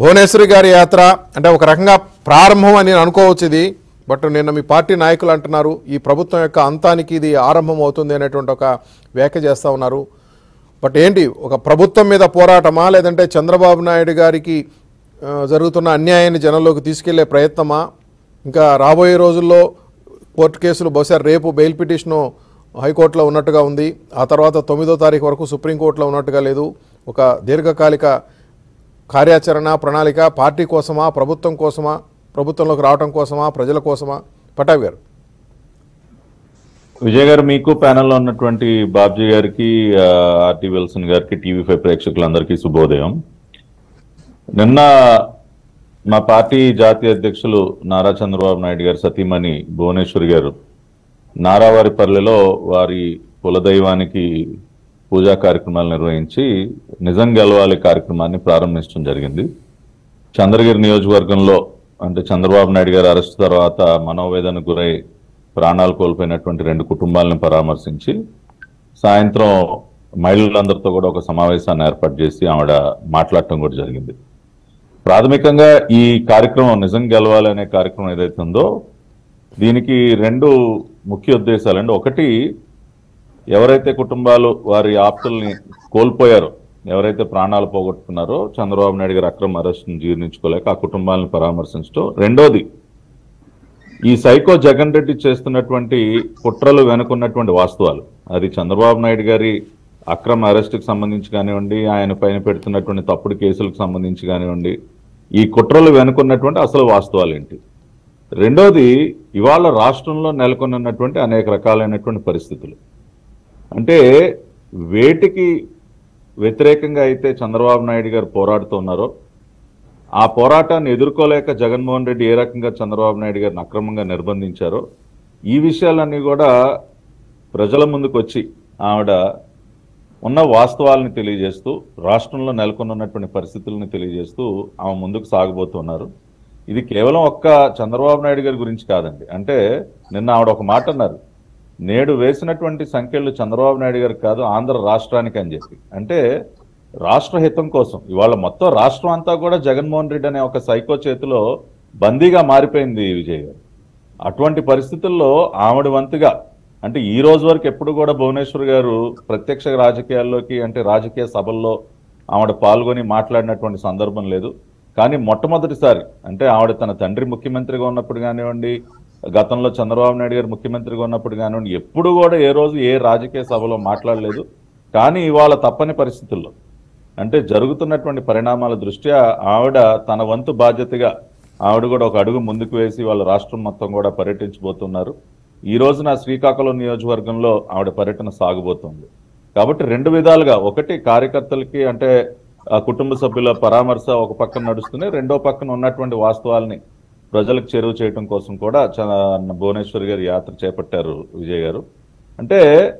భువనేశ్వరి గారి యాత్ర అంటే ఒక రకంగా ప్రారంభం అని నేను అనుకోవచ్చు ఇది బట్ నిన్న మీ పార్టీ నాయకులు అంటున్నారు ఈ ప్రభుత్వం యొక్క అంతానికి ఇది ఆరంభం అవుతుంది అనేటువంటి ఒక వ్యాఖ్య చేస్తూ ఉన్నారు బట్ ఏంటి ఒక ప్రభుత్వం మీద పోరాటమా లేదంటే చంద్రబాబు నాయుడు గారికి ఆ, జరుగుతున్న అన్యాయాన్ని జనంలోకి తీసుకెళ్లే ప్రయత్నమా ఇంకా రాబోయే రోజుల్లో కోర్టు కేసులు బహుశా రేపు బెయిల్ పిటిషను హైకోర్టులో ఉన్నట్టుగా ఉంది ఆ తర్వాత తొమ్మిదో తారీఖు వరకు సుప్రీంకోర్టులో ఉన్నట్టుగా లేదు ఒక దీర్ఘకాలిక కార్యాచరణ ప్రణాళిక పార్టీ కోసమా ప్రభుత్వం కోసమా ప్రభుత్వంలోకి రావడం కోసమా ప్రజల కోసమా పటాబ్ గారు విజయ్ గారు మీకు ప్యానెల్లో ఉన్నటువంటి బాబ్జీ గారికి ఆ, ఆర్టీ విల్సన్ గారికి టీవీ ఫైవ్ ప్రేక్షకులందరికీ శుభోదయం నిన్న మా పార్టీ జాతీయ అధ్యక్షులు నారా చంద్రబాబు నాయుడు గారు సతీమణి భువనేశ్వరి గారు నారావారిపల్లెలో వారి కులదైవానికి పూజా కార్యక్రమాలు నిర్వహించి నిజం గెలవాలి కార్యక్రమాన్ని ప్రారంభించడం జరిగింది చంద్రగిరి నియోజకవర్గంలో అంటే చంద్రబాబు నాయుడు గారి అరెస్ట్ తర్వాత మనోవేదనకు గురై ప్రాణాలు కోల్పోయినటువంటి రెండు కుటుంబాలను పరామర్శించి సాయంత్రం మహిళలందరితో కూడా ఒక సమావేశాన్ని ఏర్పాటు చేసి ఆవిడ మాట్లాడటం కూడా జరిగింది ప్రాథమికంగా ఈ కార్యక్రమం నిజం గెలవాలి అనే కార్యక్రమం ఏదైతే ఉందో దీనికి రెండు ముఖ్య ఉద్దేశాలండి ఒకటి ఎవరైతే కుటుంబాలు వారి ఆప్తుల్ని కోల్పోయారో ఎవరైతే ప్రాణాలు పోగొట్టుకున్నారో చంద్రబాబు నాయుడు గారి అక్రమ అరెస్ట్ని జీర్ణించుకోలేక ఆ కుటుంబాలను పరామర్శించడం రెండోది ఈ సైకో జగన్ రెడ్డి చేస్తున్నటువంటి కుట్రలు వెనుకున్నటువంటి వాస్తవాలు అది చంద్రబాబు నాయుడు గారి అక్రమ అరెస్ట్కి సంబంధించి కానివ్వండి ఆయన పైన పెడుతున్నటువంటి తప్పుడు కేసులకు సంబంధించి కానివ్వండి ఈ కుట్రలు వెనుకున్నటువంటి అసలు వాస్తవాలు ఏంటి రెండోది ఇవాళ రాష్ట్రంలో నెలకొన్నటువంటి అనేక రకాలైనటువంటి పరిస్థితులు అంటే వేటికి వ్యతిరేకంగా అయితే చంద్రబాబు నాయుడు గారు పోరాడుతున్నారో ఆ పోరాటాన్ని ఎదుర్కోలేక జగన్మోహన్ రెడ్డి ఏ రకంగా చంద్రబాబు నాయుడు గారిని అక్రమంగా నిర్బంధించారో ఈ విషయాలన్నీ కూడా ప్రజల ముందుకు వచ్చి ఆవిడ ఉన్న వాస్తవాలను తెలియజేస్తూ రాష్ట్రంలో నెలకొన్నటువంటి పరిస్థితులను తెలియజేస్తూ ఆమె ముందుకు సాగబోతున్నారు ఇది కేవలం ఒక్క చంద్రబాబు నాయుడు గారి గురించి కాదండి అంటే నిన్న ఆవిడ ఒక మాట అన్నారు నేడు వేసినటువంటి సంఖ్యలు చంద్రబాబు నాయుడు గారికి కాదు ఆంధ్ర రాష్ట్రానికి అని చెప్పి అంటే రాష్ట్ర హితం కోసం ఇవాళ మొత్తం రాష్ట్రం అంతా కూడా జగన్మోహన్ రెడ్డి అనే ఒక సైకో చేతిలో బందీగా మారిపోయింది విజయ్ గారు అటువంటి పరిస్థితుల్లో ఆవిడ వంతుగా అంటే ఈ రోజు వరకు ఎప్పుడు కూడా భువనేశ్వర్ గారు ప్రత్యక్ష రాజకీయాల్లోకి అంటే రాజకీయ సభల్లో ఆవిడ పాల్గొని మాట్లాడినటువంటి సందర్భం లేదు కానీ మొట్టమొదటిసారి అంటే ఆవిడ తన తండ్రి ముఖ్యమంత్రిగా ఉన్నప్పుడు కానివ్వండి గతంలో చంద్రబాబు నాయుడు గారు ముఖ్యమంత్రిగా ఉన్నప్పుడు కానివ్వండి ఎప్పుడు కూడా ఏ రోజు ఏ రాజకీయ సభలో మాట్లాడలేదు కానీ ఇవాళ తప్పని పరిస్థితుల్లో అంటే జరుగుతున్నటువంటి పరిణామాల దృష్ట్యా ఆవిడ తన వంతు బాధ్యతగా ఆవిడ కూడా ఒక అడుగు ముందుకు వేసి వాళ్ళ రాష్ట్రం మొత్తం కూడా పర్యటించబోతున్నారు ఈ రోజున శ్రీకాకుళం నియోజకవర్గంలో ఆవిడ పర్యటన సాగబోతోంది కాబట్టి రెండు విధాలుగా ఒకటి కార్యకర్తలకి అంటే ఆ కుటుంబ సభ్యుల పరామర్శ ఒక పక్కన నడుస్తూనే రెండో పక్కన ఉన్నటువంటి వాస్తవాల్ని ప్రజలకు చేరువ చేయడం కోసం కూడా చ- భువనేశ్వర్ గారి యాత్ర చేపట్టారు విజయ్ గారు అంటే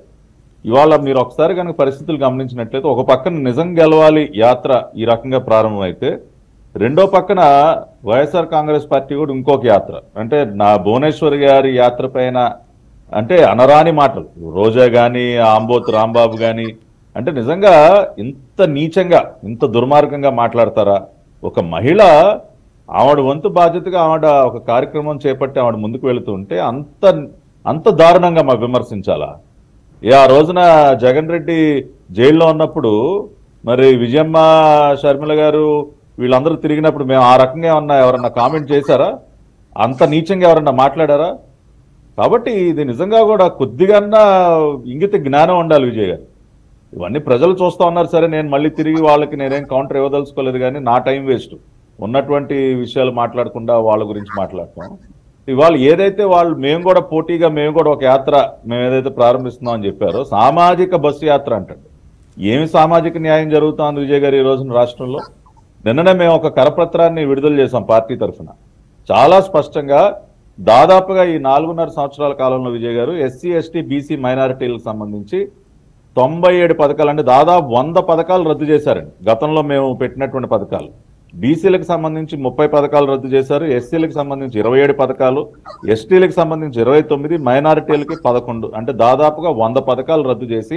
ఇవాళ మీరు ఒకసారి కనుక పరిస్థితులు గమనించినట్లయితే ఒక పక్కన నిజం గెలవాలి యాత్ర ఈ రకంగా ప్రారంభమైతే రెండో పక్కన వైఎస్ఆర్ కాంగ్రెస్ పార్టీ కూడా ఇంకొక యాత్ర అంటే నా భువనేశ్వర్ గారి యాత్ర పైన అంటే అనరాని మాటలు రోజా గాని ఆంబోత్ రాంబాబు గాని అంటే నిజంగా ఇంత నీచంగా ఇంత దుర్మార్గంగా మాట్లాడతారా ఒక మహిళ ఆవిడ వంతు బాధ్యతగా ఆవిడ ఒక కార్యక్రమం చేపట్టి ఆవిడ ముందుకు వెళుతుంటే అంత అంత దారుణంగా మా విమర్శించాలా ఏ ఆ రోజున జగన్ రెడ్డి జైల్లో ఉన్నప్పుడు మరి విజయమ్మ షర్మిల గారు వీళ్ళందరూ తిరిగినప్పుడు మేము ఆ రకంగా ఏమన్నా ఎవరన్నా కామెంట్ చేశారా అంత నీచంగా ఎవరన్నా మాట్లాడారా కాబట్టి ఇది నిజంగా కూడా కొద్దిగన్నా ఇంగిత జ్ఞానం ఉండాలి విజయ్ గారు ఇవన్నీ ప్రజలు చూస్తా ఉన్నారు సరే నేను మళ్ళీ తిరిగి వాళ్ళకి నేనేం కౌంటర్ ఇవ్వదలుచుకోలేదు కానీ నా టైం వేస్ట్ ఉన్నటువంటి విషయాలు మాట్లాడకుండా వాళ్ళ గురించి మాట్లాడటం ఇవాళ ఏదైతే వాళ్ళు మేము కూడా పోటీగా మేము కూడా ఒక యాత్ర మేము ఏదైతే ప్రారంభిస్తున్నాం అని చెప్పారో సామాజిక బస్సు యాత్ర అంటండి ఏమి సామాజిక న్యాయం జరుగుతోంది విజయ్ గారు ఈ రోజున రాష్ట్రంలో నిన్ననే మేము ఒక కరపత్రాన్ని విడుదల చేసాం పార్టీ తరఫున చాలా స్పష్టంగా దాదాపుగా ఈ నాలుగున్నర సంవత్సరాల కాలంలో విజయ్ గారు ఎస్సీ ఎస్టీ బీసీ మైనారిటీలకు సంబంధించి తొంభై ఏడు పథకాలు అంటే దాదాపు వంద పథకాలు రద్దు చేశారండి గతంలో మేము పెట్టినటువంటి పథకాలు బీసీలకు సంబంధించి ముప్పై పథకాలు రద్దు చేశారు ఎస్సీలకు సంబంధించి ఇరవై ఏడు పథకాలు ఎస్టీలకు సంబంధించి ఇరవై తొమ్మిది మైనారిటీలకి పదకొండు అంటే దాదాపుగా వంద పథకాలు రద్దు చేసి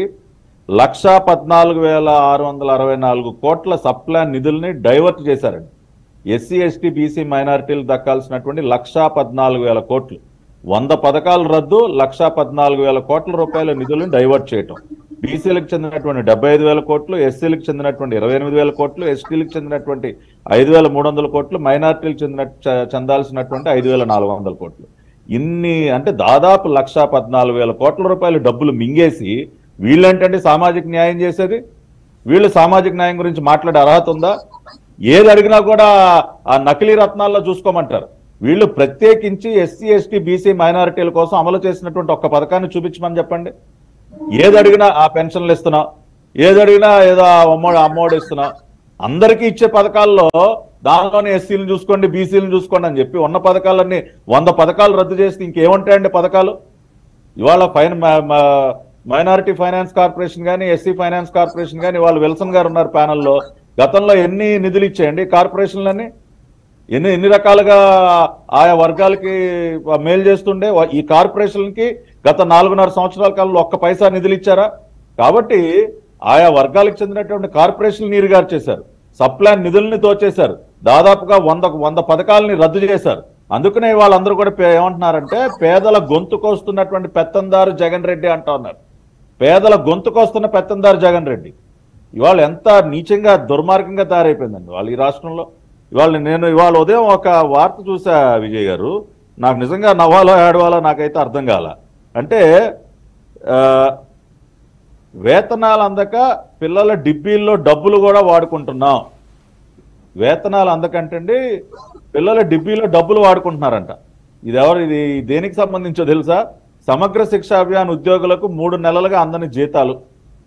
లక్షా పద్నాలుగు వేల ఆరు వందల అరవై నాలుగు కోట్ల సప్లాన్ నిధుల్ని డైవర్ట్ చేశారండి ఎస్సీ ఎస్టీ బీసీ మైనారిటీలు దక్కాల్సినటువంటి లక్షా పద్నాలుగు వేల కోట్లు వంద పథకాలు రద్దు లక్షా పద్నాలుగు వేల కోట్ల రూపాయల నిధులను డైవర్ట్ చేయటం బీసీలకు చెందినటువంటి డెబ్బై ఐదు వేల కోట్లు ఎస్సీలకు చెందినటువంటి ఇరవై ఎనిమిది వేల కోట్లు ఎస్టీలకు చెందినటువంటి ఐదు వేల మూడు వందల కోట్లు మైనారిటీలకు చెందిన చ- చెందాల్సినటువంటి ఐదు వేల నాలుగు వందల కోట్లు ఇన్ని అంటే దాదాపు లక్షా పద్నాలుగు వేల కోట్ల రూపాయలు డబ్బులు మింగేసి వీళ్ళంటే సామాజిక న్యాయం చేసేది వీళ్ళు సామాజిక న్యాయం గురించి మాట్లాడే అర్హత ఉందా ఏది అడిగినా కూడా ఆ నకిలీ రత్నాల్లో చూసుకోమంటారు వీళ్ళు ప్రత్యేకించి ఎస్సీ ఎస్టీ బీసీ మైనారిటీల కోసం అమలు చేసినటువంటి ఒక్క పథకాన్ని చూపించమని చెప్పండి ఏది అడిగినా ఆ పెన్షన్లు ఇస్తున్నా ఏది అడిగినా ఏదో ఆ అమ్మోడు అమ్మోడు ఇస్తున్నా అందరికీ ఇచ్చే పథకాల్లో దానిలోనే ఎస్సీలను చూసుకోండి బీసీలను చూసుకోండి అని చెప్పి ఉన్న పథకాలన్నీ వంద పథకాలు రద్దు చేస్తే ఇంకేముంటాయండి పథకాలు ఇవాళ ఫైన్ మైనారిటీ ఫైనాన్స్ కార్పొరేషన్ కానీ ఎస్సీ ఫైనాన్స్ కార్పొరేషన్ కానీ వాళ్ళు విల్సన్ గారు ఉన్నారు ప్యానల్లో గతంలో ఎన్ని నిధులు ఇచ్చేయండి కార్పొరేషన్లన్నీ ఎన్ని ఎన్ని రకాలుగా ఆయా వర్గాలకి మేలు చేస్తుండే వా- ఈ కార్పొరేషన్కి గత నాలుగున్నర సంవత్సరాల కాలంలో ఒక్క పైసా నిధులు ఇచ్చారా కాబట్టి ఆయా వర్గాలకు చెందినటువంటి కార్పొరేషన్లు నీరుగారు చేశారు సప్లాన్ నిధుల్ని దోచేశారు దాదాపుగా వంద వంద పథకాలని రద్దు చేశారు అందుకనే వాళ్ళందరూ కూడా పే- ఏమంటున్నారంటే పేదల గొంతుకొస్తున్నటువంటి పెత్తందారు జగన్ రెడ్డి అంటా ఉన్నారు పేదల గొంతుకొస్తున్న పెత్తందారు జగన్ రెడ్డి ఇవాళ ఎంత నీచంగా దుర్మార్గంగా తయారైపోయిందండి వాళ్ళు ఈ రాష్ట్రంలో ఇవాళ నేను ఇవాళ ఉదయం ఒక వార్త చూసా విజయ్ గారు నాకు నిజంగా నవ్వాలో ఏడవాలో నాకైతే అర్థం కాల అంటే ఆ, వేతనాలు అందక పిల్లల డిబ్బీల్లో డబ్బులు కూడా వాడుకుంటున్నాం వేతనాలు అందకంటండి పిల్లల డిబ్బీలో డబ్బులు వాడుకుంటున్నారంట ఇది ఎవరు ఇది దేనికి సంబంధించో తెలుసా సమగ్ర శిక్షా అభియాన్ ఉద్యోగులకు మూడు నెలలుగా అందని జీతాలు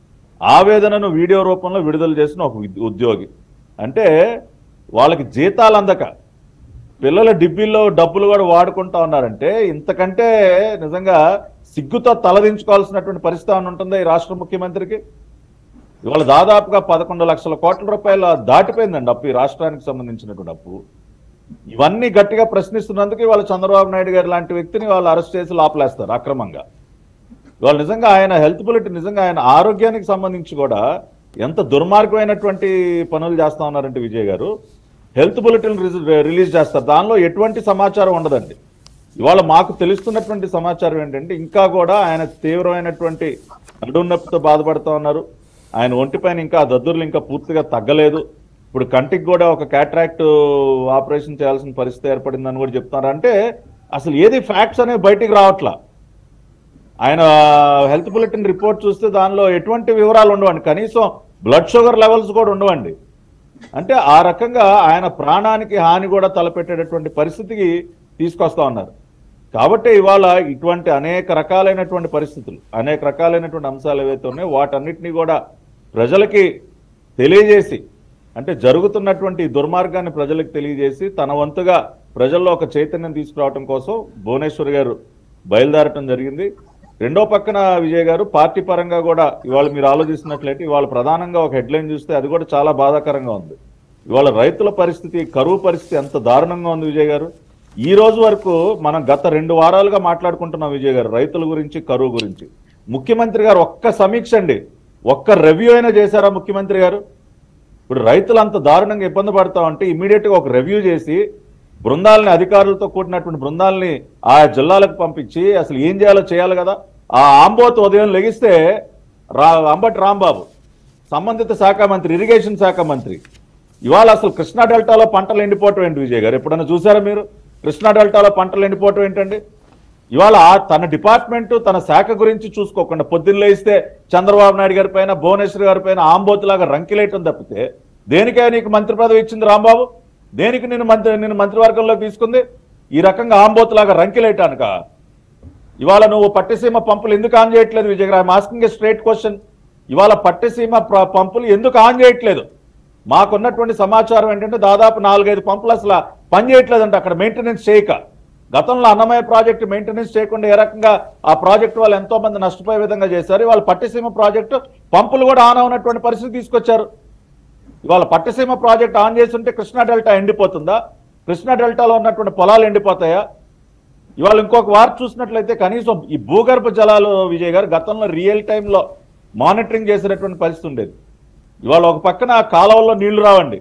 ఆవేదనను వీడియో రూపంలో విడుదల చేసిన ఒక ఉద్- ఉద్యోగి అంటే వాళ్ళకి జీతాలు అందక పిల్లల డిబ్బీల్లో డబ్బులు కూడా వాడుకుంటా ఉన్నారంటే ఇంతకంటే నిజంగా సిగ్గుతో తలదించుకోవాల్సినటువంటి పరిస్థితి ఏమైనా ఉంటుందా ఈ రాష్ట్ర ముఖ్యమంత్రికి ఇవాళ దాదాపుగా పదకొండు లక్షల కోట్ల రూపాయల దాటిపోయిందండి అప్పు ఈ రాష్ట్రానికి సంబంధించినటువంటి అప్పు ఇవన్నీ గట్టిగా ప్రశ్నిస్తున్నందుకు ఇవాళ చంద్రబాబు నాయుడు గారు లాంటి వ్యక్తిని వాళ్ళు అరెస్ట్ చేసి లోపలేస్తారు అక్రమంగా ఇవాళ నిజంగా ఆయన హెల్త్ బులెటిన్ నిజంగా ఆయన ఆరోగ్యానికి సంబంధించి కూడా ఎంత దుర్మార్గమైనటువంటి పనులు చేస్తా ఉన్నారంటే విజయ్ గారు హెల్త్ బులెటిన్ రిలీజ్ చేస్తారు దానిలో ఎటువంటి సమాచారం ఉండదండి ఇవాళ మాకు తెలుస్తున్నటువంటి సమాచారం ఏంటంటే ఇంకా కూడా ఆయన తీవ్రమైనటువంటి నడునొప్పితో బాధపడుతూ ఉన్నారు ఆయన ఒంటిపైన ఇంకా ఆ దద్దుర్లు ఇంకా పూర్తిగా తగ్గలేదు ఇప్పుడు కంటికి కూడా ఒక క్యాట్రాక్ట్ ఆపరేషన్ చేయాల్సిన పరిస్థితి ఏర్పడిందని కూడా చెప్తున్నారు అంటే అసలు ఏది ఫ్యాక్ట్స్ అనేవి బయటికి రావట్లా ఆయన హెల్త్ బులెటిన్ రిపోర్ట్ చూస్తే దానిలో ఎటువంటి వివరాలు ఉండవండి కనీసం బ్లడ్ షుగర్ లెవెల్స్ కూడా ఉండవండి అంటే ఆ రకంగా ఆయన ప్రాణానికి హాని కూడా తలపెట్టేటటువంటి పరిస్థితికి తీసుకొస్తా ఉన్నారు కాబట్టి ఇవాళ ఇటువంటి అనేక రకాలైనటువంటి పరిస్థితులు అనేక రకాలైనటువంటి అంశాలు ఏవైతే ఉన్నాయో వాటన్నిటినీ కూడా ప్రజలకి తెలియజేసి అంటే జరుగుతున్నటువంటి ఈ దుర్మార్గాన్ని ప్రజలకు తెలియజేసి తన వంతుగా ప్రజల్లో ఒక చైతన్యం తీసుకురావడం కోసం భువనేశ్వర్ గారు బయలుదేరటం జరిగింది రెండో పక్కన విజయ్ గారు పార్టీ పరంగా కూడా ఇవాళ మీరు ఆలోచిస్తున్నట్లయితే ఇవాళ ప్రధానంగా ఒక హెడ్లైన్ చూస్తే అది కూడా చాలా బాధాకరంగా ఉంది ఇవాళ రైతుల పరిస్థితి కరువు పరిస్థితి ఎంత దారుణంగా ఉంది విజయ్ గారు ఈ రోజు వరకు మనం గత రెండు వారాలుగా మాట్లాడుకుంటున్నాం విజయ్ గారు రైతుల గురించి కరువు గురించి ముఖ్యమంత్రి గారు ఒక్క సమీక్ష అండి ఒక్క రివ్యూ అయినా చేశారా ముఖ్యమంత్రి గారు ఇప్పుడు రైతులు అంత దారుణంగా ఇబ్బంది పడతా ఉంటే ఇమీడియట్ గా ఒక రివ్యూ చేసి బృందాలని అధికారులతో కూడినటువంటి బృందాలని ఆ జిల్లాలకు పంపించి అసలు ఏం చేయాలో చేయాలి కదా ఆ ఆంబోత్ ఉదయం లెగిస్తే రా అంబటి రాంబాబు సంబంధిత శాఖ మంత్రి ఇరిగేషన్ శాఖ మంత్రి ఇవాళ అసలు కృష్ణా డెల్టాలో పంటలు ఎండిపోవటం ఏంటి విజయ్ గారు ఎప్పుడైనా చూసారా మీరు కృష్ణా డెల్టాలో పంటలు ఎండిపోవటం ఏంటండి ఇవాళ ఆ తన డిపార్ట్మెంట్ తన శాఖ గురించి చూసుకోకుండా పొద్దున్న లేస్తే చంద్రబాబు నాయుడు గారి పైన భువనేశ్వర్ గారి పైన ఆంబోతులాగా రంకిలేయటం తప్పితే దేనికే నీకు మంత్రి పదవి ఇచ్చింది రాంబాబు దేనికి నేను మంత్రి నేను మంత్రివర్గంలో తీసుకుంది ఈ రకంగా ఆంబోతులాగా రంకిలేయటానిక ఇవాళ నువ్వు పట్టిసీమ పంపులు ఎందుకు ఆన్ చేయట్లేదు విజయ్ గారు ఆస్కింగ్ ఏ స్ట్రేట్ క్వశ్చన్ ఇవాళ పట్టిసీమ ప్ర- పంపులు ఎందుకు ఆన్ చేయట్లేదు మాకున్నటువంటి సమాచారం ఏంటంటే దాదాపు నాలుగైదు పంపులు అసలు పని చేయట్లేదంట అక్కడ మెయింటెనెన్స్ చేయక గతంలో అన్నమయ్య ప్రాజెక్టు మెయింటెనెన్స్ చేయకుండా ఏ రకంగా ఆ ప్రాజెక్టు వాళ్ళు ఎంతో మంది నష్టపోయే విధంగా చేశారు ఇవాళ పట్టిసీమ ప్రాజెక్టు పంపులు కూడా ఆన్ అవునటువంటి పరిస్థితి తీసుకొచ్చారు ఇవాళ పట్టిసీమ ప్రాజెక్ట్ ఆన్ చేస్తుంటే కృష్ణా డెల్టా ఎండిపోతుందా కృష్ణా డెల్టాలో ఉన్నటువంటి పొలాలు ఎండిపోతాయా ఇవాళ ఇంకొక వార్త చూసినట్లయితే కనీసం ఈ భూగర్భ జలాలు విజయ్ గారు గతంలో రియల్ టైంలో మానిటరింగ్ చేసేటటువంటి పరిస్థితి ఉండేది ఇవాళ ఒక పక్కన కాలువల్లో నీళ్లు రావండి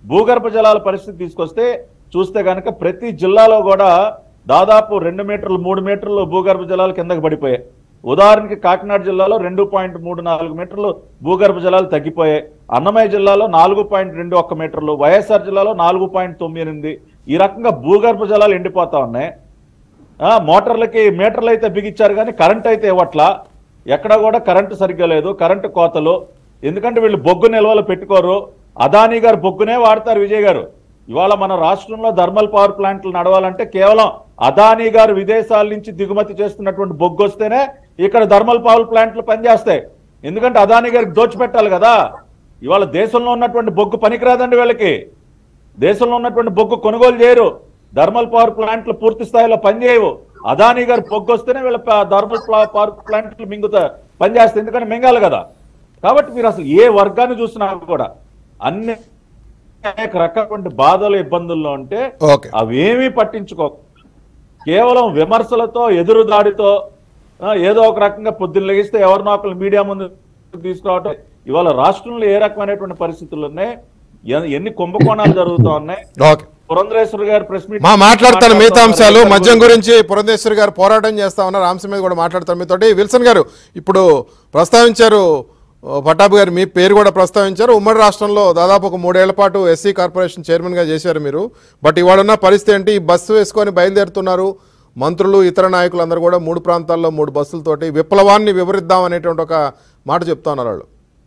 భూగర్భ జలాల పరిస్థితి తీసుకొస్తే చూస్తే కనుక ప్రతి జిల్లాలో కూడా దాదాపు రెండు మీటర్లు మూడు మీటర్లు భూగర్భ జలాలు కిందకి పడిపోయాయి ఉదాహరణకి కాకినాడ జిల్లాలో రెండు పాయింట్ మూడు నాలుగు మీటర్లు భూగర్భ జలాలు తగ్గిపోయాయి అన్నమయ్య జిల్లాలో నాలుగు పాయింట్ రెండు ఒక్క మీటర్లు వైఎస్ఆర్ జిల్లాలో నాలుగు పాయింట్ తొమ్మిది ఎనిమిది ఈ రకంగా భూగర్భ జలాలు ఎండిపోతా ఉన్నాయి ఆ, మోటార్లకి మీటర్లు అయితే బిగించారు కానీ కరెంట్ అయితే ఇవ్వట్లా ఎక్కడ కూడా కరెంటు సరిగ్గా లేదు కరెంటు కోతలు ఎందుకంటే వీళ్ళు బొగ్గు నిల్వలు పెట్టుకోరు అదానీ గారు బొగ్గునే వాడతారు విజయ్ గారు ఇవాళ మన రాష్ట్రంలో థర్మల్ పవర్ ప్లాంట్లు నడవాలంటే కేవలం అదానీ గారు విదేశాల నుంచి దిగుమతి చేస్తున్నటువంటి బొగ్గు వస్తేనే ఇక్కడ థర్మల్ పవర్ ప్లాంట్లు పనిచేస్తాయి ఎందుకంటే అదానీ గారికి దోచిపెట్టాలి కదా ఇవాళ దేశంలో ఉన్నటువంటి బొగ్గు పనికిరాదండి వీళ్ళకి దేశంలో ఉన్నటువంటి బొగ్గు కొనుగోలు చేయరు థర్మల్ పవర్ ప్లాంట్లు పూర్తి స్థాయిలో పనిచేయవు అదానీ గారు బొగ్గు వస్తేనే వీళ్ళ ప- థర్మల్ ప్లా- పవర్ ప్లాంట్లు మింగుతా పనిచేస్తాయి ఎందుకంటే మింగాలి కదా కాబట్టి మీరు అసలు ఏ వర్గాన్ని చూసినా కూడా అన్ని అనేక రకమైన బాధలు ఇబ్బందుల్లో ఉంటే ఓకే అవేమీ పట్టించుకో కేవలం విమర్శలతో ఎదురుదాడితో ఆ, ఏదో ఒక రకంగా పొద్దున్న లెగిస్తే ఎవరినో ఒకరు మీడియా ముందు తీసుకురావటం ఇవాళ రాష్ట్రంలో ఏ రకమైనటువంటి పరిస్థితులు ఉన్నాయి ఎ- ఎన్ని కుంభకోణాలు జరుగుతూ ఉన్నాయి ఓకే పురంధరేశ్వర్ గారు ప్రెస్ మీట్ మా మాట్లాడతాను మిగతా మాట్లాడుతూ అంశాలు ఉన్నారు. మద్యం గురించి పురంధేశ్వరి గారు పోరాటం చేస్తా ఉన్నారు అంశం మీద కూడా మాట్లాడతారు మీతోటి విల్సన్ గారు ఇప్పుడు ప్రస్తావించారు ఓ, పట్టాభి గారు మీ పేరు కూడా ప్రస్తావించారు ఉమ్మడి రాష్ట్రంలో దాదాపు ఒక మూడేళ్ల పాటు ఎస్సీ కార్పొరేషన్ చైర్మన్ గా చేశారు మీరు బట్ ఇవాళ ఉన్న పరిస్థితి ఏంటి ఈ బస్సు వేసుకొని బయలుదేరుతున్నారు మంత్రులు ఇతర నాయకులు అందరూ కూడా మూడు ప్రాంతాల్లో మూడు బస్సులతోటి విప్లవాన్ని వివరిద్దాం అనేటువంటి ఒక మాట చెప్తా ఉన్నారు వాళ్ళు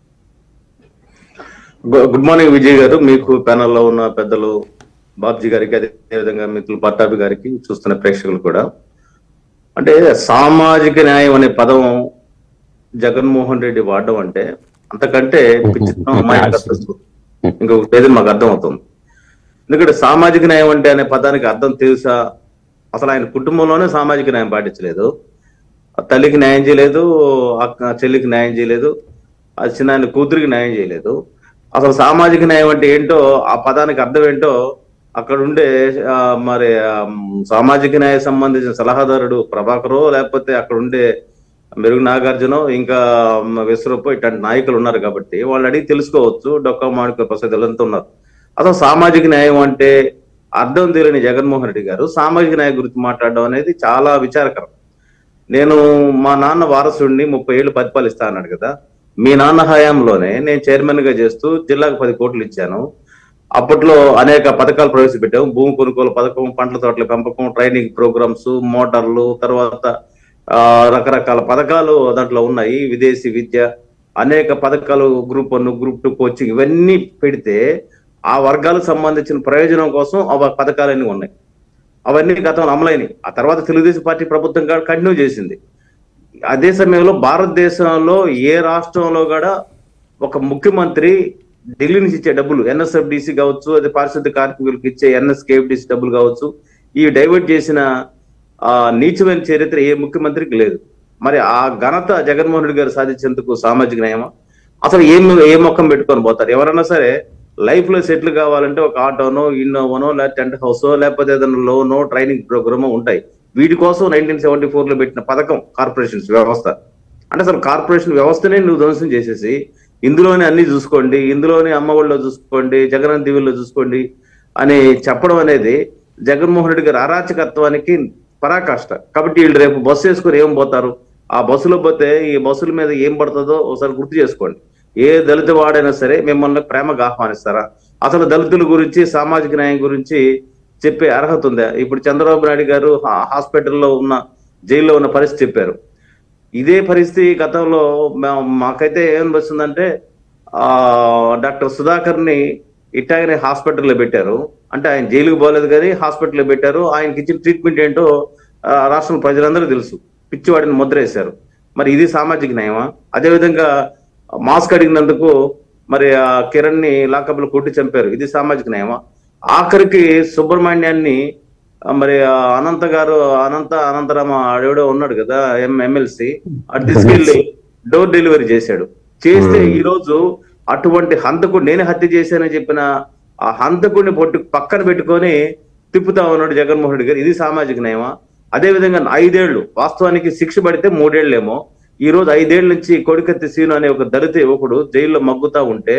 గు- గుడ్ మార్నింగ్ విజయ్ గారు మీకు ప్యానెల్లో ఉన్న పెద్దలు బాబ్జీ గారికి అదేవిధంగా మిత్రులు పట్టాభి గారికి చూస్తున్న ప్రేక్షకులు కూడా అంటే సామాజిక న్యాయం అనే పదం జగన్మోహన్ రెడ్డి వాడడం అంటే అంతకంటే పిచ్చితనం, అమాయకత్వం ఇంకొక పేద మాకు అర్థం అవుతుంది ఎందుకంటే సామాజిక న్యాయం అంటే అనే పదానికి అర్థం తెలుసా అసలు ఆయన కుటుంబంలోనే సామాజిక న్యాయం పాటించలేదు ఆ తల్లికి న్యాయం చేయలేదు అక్క చెల్లికి న్యాయం చేయలేదు ఆ చిన్న ఆయన కూతురికి న్యాయం చేయలేదు అసలు సామాజిక న్యాయం అంటే ఏంటో ఆ పదానికి అర్థం ఏంటో అక్కడ ఉండే ఆ, మరి ఆ, మ్, సామాజిక న్యాయ సంబంధించిన సలహాదారుడు ప్రభాకరో లేకపోతే అక్కడ ఉండే మెరుగు నాగార్జునో ఇంకా మ్, విశ్వరూపో ఇట్లాంటి నాయకులు ఉన్నారు కాబట్టి వాళ్ళు అడిగి తెలుసుకోవచ్చు డొక్కా మాణిక ప్రసాద్ వీళ్ళంతా ఉన్నారు అసలు సామాజిక న్యాయం అంటే అర్థం తెలియని జగన్మోహన్ రెడ్డి గారు సామాజిక న్యాయం గురించి మాట్లాడడం అనేది చాలా విచారకరం నేను మా నాన్న వారసుడిని ముప్పై ఏళ్ళు పరిపాలిస్తా అన్నాడు కదా మీ నాన్న హయాంలోనే నేను చైర్మన్ గా చేస్తూ జిల్లాకు పది కోట్లు ఇచ్చాను అప్పట్లో అనేక పథకాలు ప్రవేశపెట్టాము భూమి కొనుగోలు పథకం పంటల తోటల పెంపకం ట్రైనింగ్ ప్రోగ్రామ్స్ మోటార్లు తర్వాత ఆ, రకరకాల పథకాలు దాంట్లో ఉన్నాయి విదేశీ విద్య అనేక పథకాలు group one group two coaching ఇవన్నీ పెడితే ఆ వర్గాలకు సంబంధించిన ప్రయోజనం కోసం ఆ పథకాలన్నీ ఉన్నాయి అవన్నీ గతంలో అమలైనవి ఆ తర్వాత తెలుగుదేశం పార్టీ ప్రభుత్వం కూడా కంటిన్యూ చేసింది అదే సమయంలో భారతదేశంలో ఏ రాష్ట్రంలో కూడా ఒక ముఖ్యమంత్రి ఢిల్లీ నుంచి ఇచ్చే డబ్బులు ఎన్ఎస్ఎఫ్డిసి కావచ్చు అదే పారిశుద్ధ్య కార్మికులకు ఇచ్చే ఎన్ఎస్కేఎఫ్డిసి డబ్బులు కావచ్చు ఇవి డైవర్ట్ చేసిన ఆ నీచమైన చరిత్ర ఏ ముఖ్యమంత్రికి లేదు మరి ఆ ఘనత జగన్మోహన్ రెడ్డి గారు సాధించేందుకు సామాజిక న్యాయమా అసలు ఏం ఏ మొక్కం పెట్టుకొని పోతారు ఎవరన్నా సరే లైఫ్ లో సెటిల్ కావాలంటే ఒక ఆటోనో ఇన్నోవనో లేకపోతే టెంట్ హౌస్ లేకపోతే ఏదైనా లోనో ట్రైనింగ్ ప్రోగ్రామో ఉంటాయి వీటి కోసం నైన్టీన్ సెవెంటీ ఫోర్ లో పెట్టిన పథకం కార్పొరేషన్స్ వ్యవస్థ అంటే అసలు కార్పొరేషన్ వ్యవస్థనే నువ్వు ధ్వంసం చేసేసి ఇందులోనే అన్ని చూసుకోండి ఇందులోనే అమ్మఒడిలో చూసుకోండి జగన్ దీవుల్లో చూసుకోండి అని చెప్పడం అనేది జగన్మోహన్ రెడ్డి గారి అరాచకత్వానికి పరాకాష్ట కాబట్టి వీళ్ళు రేపు బస్సు వేసుకొని ఏం పోతారు ఆ బస్సులో పోతే ఈ బస్సుల మీద ఏం పడుతుందో ఒకసారి గుర్తు చేసుకోండి ఏ దళిత వాడైనా సరే మిమ్మల్ని ప్రేమగా ఆహ్వానిస్తారా అసలు దళితుల గురించి సామాజిక న్యాయం గురించి చెప్పే అర్హత ఉందా ఇప్పుడు చంద్రబాబు నాయుడు గారు హా- హాస్పిటల్లో ఉన్న జైల్లో ఉన్న పరిస్థితి చెప్పారు ఇదే పరిస్థితి గతంలో మా- మాకైతే ఏం వస్తుందంటే ఆ డాక్టర్ సుధాకర్ ని ఇట్టాగనే హాస్పిటల్లో పెట్టారు అంటే ఆయన జైలుకు పోలేదు కానీ హాస్పిటల్లో పెట్టారు ఆయనకి ఇచ్చిన ట్రీట్మెంట్ ఏంటో ఆ, రాష్ట్రం ప్రజలందరూ తెలుసు పిచ్చివాడిని ముద్ర వేశారు మరి ఇది సామాజిక న్యాయమా అదేవిధంగా మాస్క్ అడిగినందుకు మరి ఆ కిరణ్ ని లాకప్లో కొట్టి చంపారు ఇది సామాజిక న్యాయమా ఆఖరికి సుబ్రహ్మణ్యాన్ని ఆ, మరి ఆ అనంత గారు అనంత అనంతరామ ఆడెవడో ఉన్నాడు కదా ఎం ఎమ్మెల్సీ అటు తీసుకెళ్లి డోర్ డెలివరీ చేశాడు చేస్తే ఈ రోజు అటువంటి హంతకుడు నేనే హత్య చేశానని చెప్పిన ఆ హంతకుడిని పొట్టు పక్కన పెట్టుకొని తిప్పుతా ఉన్నాడు జగన్మోహన్ రెడ్డి గారు ఇది సామాజిక న్యాయమా అదే విధంగా ఐదేళ్లు వాస్తవానికి శిక్ష పడితే మూడేళ్లేమో ఈ రోజు ఐదేళ్ల నుంచి కొడికత్తి సీను అనే ఒక దళిత యువకుడు జైల్లో మగ్గుతా ఉంటే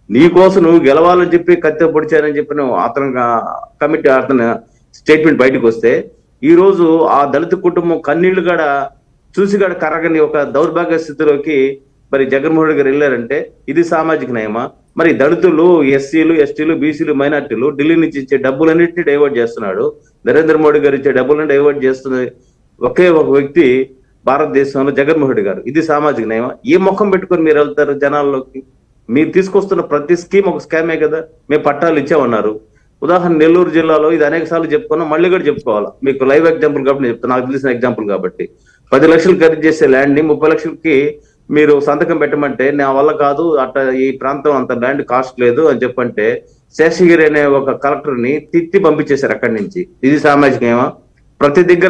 నీ కోసం నువ్వు గెలవాలని చెప్పి కత్తె పొడిచానని చెప్పి నువ్వు అతను కమిటీ అతను స్టేట్మెంట్ బయటకు వస్తే ఈ రోజు ఆ దళిత కుటుంబం కన్నీళ్లు గడ చూసి గడ కరగని ఒక దౌర్భాగ్య స్థితిలోకి మరి జగన్మోహన్ రెడ్డి గారు వెళ్ళారంటే ఇది సామాజిక న్యాయమా మరి దళితులు ఎస్సీలు ఎస్టీలు బీసీలు మైనార్టీలు ఢిల్లీ నుంచి ఇచ్చే డబ్బులన్నింటినీ డైవర్ట్ చేస్తున్నాడు నరేంద్ర మోడీ గారు ఇచ్చే డబ్బులను డైవర్ట్ చేస్తున్న ఒకే ఒక వ్యక్తి భారతదేశంలో జగన్మోహన్ రెడ్డి గారు ఇది సామాజిక న్యాయమా ఏ ముఖం పెట్టుకొని మీరు వెళ్తారు జనాల్లోకి మీరు తీసుకొస్తున్న ప్రతి స్కీమ్ ఒక స్కామే కదా మేము పట్టాలు ఇచ్చామన్నారు ఉదాహరణ నెల్లూరు జిల్లాలో ఇది అనేక సార్లు చెప్పుకున్నాం మళ్ళీ కూడా చెప్పుకోవాలి మీకు లైవ్ ఎగ్జాంపుల్ కాబట్టి నేను చెప్తాను నాకు తెలిసిన ఎగ్జాంపుల్ కాబట్టి పది లక్షలు ఖరీదు చేసే ల్యాండ్ ని ముప్పై లక్షలకి మీరు సంతకం పెట్టమంటే నా వల్ల కాదు అట్ట ఈ ప్రాంతం అంత ల్యాండ్ కాస్ట్ లేదు అని చెప్పంటే శేషగిరి అనే ఒక కలెక్టర్ ని తిత్తి పంపించేశారు అక్కడి నుంచి ఇది సామాజికమేమా ప్రతి దగ్గర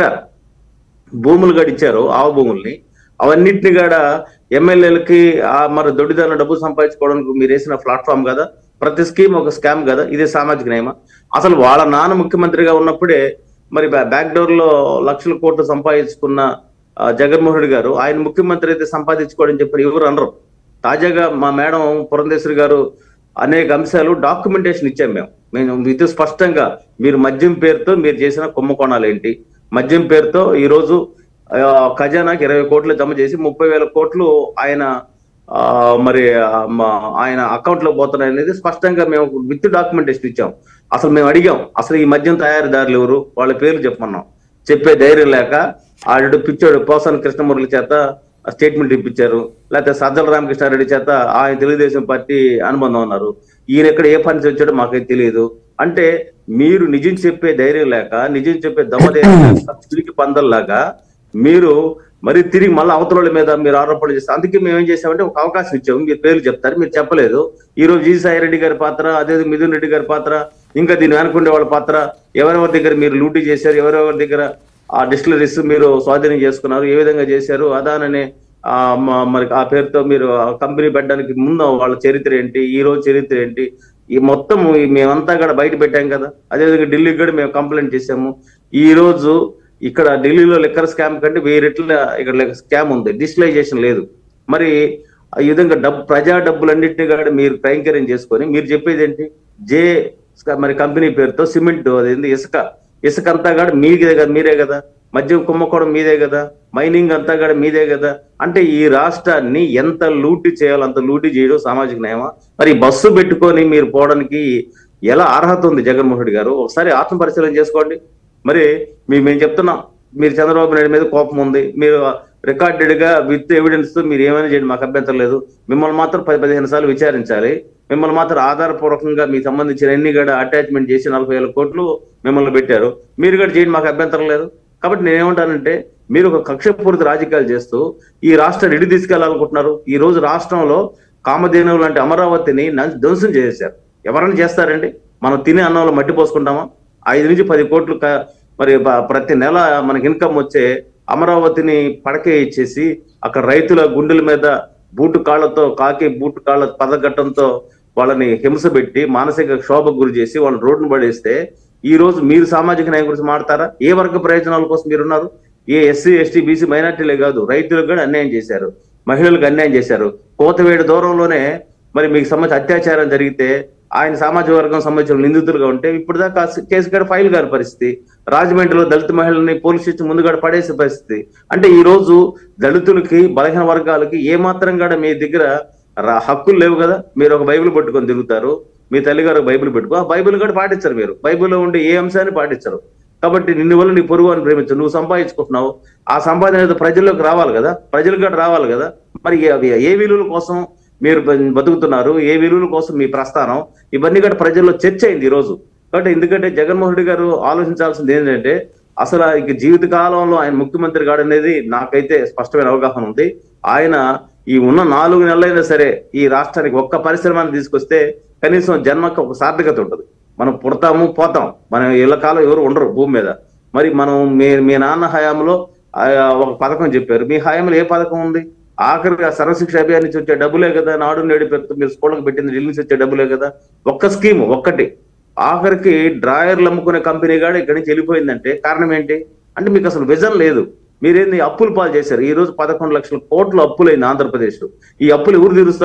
భూములు గడి ఇచ్చారు ఆవ భూముల్ని అవన్నిటిని కూడా ఎమ్మెల్యేలకి ఆ మరి దొడ్డిదారుల డబ్బు సంపాదించుకోవడానికి మీరు వేసిన ప్లాట్ఫామ్ కదా ప్రతి స్కీమ్ ఒక స్కామ్ కదా ఇదే సామాజిక న్యాయమా అసలు వాళ్ళ నాన్న ముఖ్యమంత్రిగా ఉన్నప్పుడే మరి బ్యాక్ డోర్ లో లక్షల కోట్లు సంపాదించుకున్న ఆ, జగన్మోహన్ రెడ్డి గారు ఆయన ముఖ్యమంత్రి అయితే సంపాదించుకోవడం చెప్పి ఎవరు అనరు తాజాగా మా మేడం పురంధేశ్వరి గారు అనేక అంశాలు డాక్యుమెంటేషన్ ఇచ్చాం మేము మేము ఇది స్పష్టంగా మీరు మద్యం పేరుతో మీరు చేసిన కుంభకోణాలు ఏంటి మద్యం పేరుతో ఈ రోజు ఆ, ఖజానాకి ఇరవై కోట్లు జమ చేసి ముప్పై వేల కోట్లు ఆయన ఆ, మరి ఆ, మా- ఆయన అకౌంట్ లో పోతున్నాయి అనేది స్పష్టంగా మేము విత్ డాక్యుమెంటేషన్ ఇచ్చాం అసలు మేము అడిగాం అసలు ఈ మద్యం తయారీదారులు ఎవరు వాళ్ళ పేర్లు చెప్పమన్నాం చెప్పే ధైర్యం లేక ఆడు పిచ్చోడు పోసాని కృష్ణమురళి చేత స్టేట్మెంట్ ఇప్పించారు లేకపోతే సజ్జల రామకృష్ణారెడ్డి చేత ఆయన తెలుగుదేశం పార్టీ అనుబంధం ఉన్నారు ఈయన ఎక్కడ ఏ పని వచ్చాడో మాకైతే తెలియదు అంటే మీరు నిజం చెప్పే ధైర్యం లేక నిజం చెప్పే దమ్మధైర్యం లేక తిరిగి పందల్లాగా మీరు మరి తిరిగి మళ్ళీ అవతల మీద మీరు ఆరోపణలు చేస్తారు అందుకే మేము ఏం చేసామంటే ఒక అవకాశం ఇచ్చాము మీరు పేర్లు చెప్తారు మీరు చెప్పలేదు ఈ రోజు జీ సాయి రెడ్డి గారి పాత్ర అదే మిథున్ రెడ్డి గారి పాత్ర ఇంకా దీన్ని వెనకుండే వాళ్ళ పాత్ర ఎవరెవరి దగ్గర మీరు లూటీ చేశారు ఎవరెవరి దగ్గర ఆ డిస్టిలరీస్ మీరు స్వాధీనం చేసుకున్నారు ఏ విధంగా చేశారు అదాననే ఆ మ- మరి ఆ పేరుతో మీరు ఆ కంపెనీ పెట్టడానికి ముందు వాళ్ళ చరిత్ర ఏంటి ఈ రోజు చరిత్ర ఏంటి ఈ మొత్తం ఈ మేమంతా కూడా బయట పెట్టాం కదా అదేవిధంగా ఢిల్లీకి కూడా మేము కంప్లైంట్ చేసాము ఈ రోజు ఇక్కడ ఢిల్లీలో లిక్కర్ స్కామ్ కంటే వెయ్యి రెట్ల ఇక్కడ స్కామ్ ఉంది డిజిటలైజేషన్ లేదు మరి ఈ విధంగా డబ్బు ప్రజా డబ్బులన్నింటినీ కూడా మీరు కైంకర్యం చేసుకొని మీరు చెప్పేది ఏంటి జే మరి కంపెనీ పేరుతో సిమెంట్ అదేంటి ఇసుక ఇసుక అంతా కూడా మీదే కదా మీరే కదా మద్యం కుంభకోణం మీదే కదా మైనింగ్ అంతా కూడా మీదే కదా అంటే ఈ రాష్ట్రాన్ని ఎంత లూటి చేయాలో అంత లూటి చేయడం సామాజిక న్యాయమా మరి ఈ బస్సు పెట్టుకొని మీరు పోవడానికి ఎలా అర్హత ఉంది జగన్మోహన్ రెడ్డి గారు ఒకసారి ఆత్మ పరిశీలన చేసుకోండి మరి మీ మేము చెప్తున్నాం మీరు చంద్రబాబు నాయుడు మీద కోపం ఉంది మీరు రికార్డెడ్ గా విత్ ఎవిడెన్స్ తో మీరు ఏమైనా చేయండి మాకు అభ్యంతరం లేదు మిమ్మల్ని మాత్రం పది పదిహేను సార్లు విచారించాలి మిమ్మల్ని మాత్రం ఆధారపూర్వకంగా మీ సంబంధించిన అన్ని కూడా అటాచ్మెంట్ చేసి నలభై వేల కోట్లు మిమ్మల్ని పెట్టారు మీరు కూడా చేయండి మాకు అభ్యంతరం లేదు కాబట్టి నేనేమంటానంటే మీరు ఒక కక్షపూరిత రాజకీయాలు చేస్తూ ఈ రాష్ట్రాన్ని ఇడి తీసుకెళ్లాలనుకుంటున్నారు ఈ రోజు రాష్ట్రంలో కామధేనువు లాంటి అమరావతిని నం- ధ్వంసం చేసేశారు ఎవరైనా చేస్తారండి మనం తినే అన్నంలో మట్టి పోసుకుంటామా ఐదు నుంచి పది కోట్లు క- మరి బ- ప్రతి నెల మనకి ఇన్కమ్ వచ్చే అమరావతిని పడకే ఇచ్చేసి అక్కడ రైతుల గుండెల మీద బూటు కాళ్ళతో కాకి బూటు కాళ్ళ పదగట్టంతో వాళ్ళని హింస పెట్టి మానసిక క్షోభకు గురి చేసి వాళ్ళని రోడ్డును పడేస్తే ఈ రోజు మీరు సామాజిక న్యాయం గురించి మాట్లాడతారా ఏ వర్గ ప్రయోజనాల కోసం మీరున్నారు ఏ ఎస్సీ ఎస్టీ బీసీ మైనార్టీలే కాదు రైతులకు కూడా అన్యాయం చేశారు మహిళలకు అన్యాయం చేశారు కోతవేడు దూరంలోనే మరి మీకు సంబంధించి అత్యాచారం జరిగితే ఆయన సామాజిక వర్గం సంబంధించిన నిందితులుగా ఉంటే ఇప్పుడు దాకా ఆ కేసు గారు ఫైల్ గారి పరిస్థితి రాజమండ్రిలో దళిత మహిళల్ని పోలీస్ స్టేషన్ ముందుగా పడేసే పరిస్థితి అంటే ఈ రోజు దళితులకి బలహీన వర్గాలకి ఏ మాత్రం కూడా మీ దగ్గర రా- హక్కులు లేవు కదా మీరు ఒక బైబిల్ పట్టుకొని తిరుగుతారు మీ తల్లిగారు ఒక బైబిల్ పెట్టుకో ఆ బైబిల్ కూడా పాటించరు మీరు బైబిల్లో ఉండే ఏ అంశాన్ని పాటించరు కాబట్టి నిన్ను వల్ల నీ పొరుగు అని ప్రేమించు నువ్వు సంపాదించుకుంటున్నావు ఆ సంపాదన ఏదో ప్రజల్లోకి రావాలి కదా ప్రజలకు కూడా రావాలి కదా మరి ఏ- అవి ఏ విలువల కోసం మీరు బ- బతుకుతున్నారు ఏ విలువల కోసం మీ ప్రస్థానం ఇవన్నీ కూడా ప్రజల్లో చర్చ అయింది ఈ రోజు కాబట్టి ఎందుకంటే జగన్మోహన్ రెడ్డి గారు ఆలోచించాల్సింది ఏంటంటే అసలు ఇక జీవిత కాలంలో ఆయన ముఖ్యమంత్రి కాడు అనేది నాకైతే స్పష్టమైన అవగాహన ఉంది ఆయన ఈ ఉన్న నాలుగు నెలలైనా సరే ఈ రాష్ట్రానికి ఒక్క పరిశ్రమని తీసుకొస్తే కనీసం జన్మకు ఒక సార్థకత ఉంటుంది మనం పుడతాము పోతాం మనం ఇళ్ళ కాలం ఎవరు ఉండరు భూమి మీద మరి మనం మీ మీ నాన్న హయాంలో ఆ, ఒక పథకం చెప్పారు మీ హయాంలో ఏ పథకం ఉంది ఆఖరిగా సర్వశిక్ష అభియాన్ నుంచి వచ్చే డబ్బులే కదా నాడు నేడు పేరుతో మీరు స్కూళ్ళకి పెట్టింది ఢిల్లీ నుంచి వచ్చే డబ్బులే కదా ఒక్క స్కీమ్ ఒక్కటి ఆఖరికి డ్రాయర్లు అమ్ముకునే కంపెనీ కూడా ఇక్కడి నుంచి వెళ్ళిపోయిందంటే కారణం ఏంటి అంటే మీకు అసలు విజన్ లేదు మీరేంది అప్పులు పాలు చేశారు ఈ రోజు పదకొండు లక్షల కోట్ల అప్పులైంది ఆంధ్రప్రదేశ్ ఈ అప్పులు ఎవరు తీరుస్తారు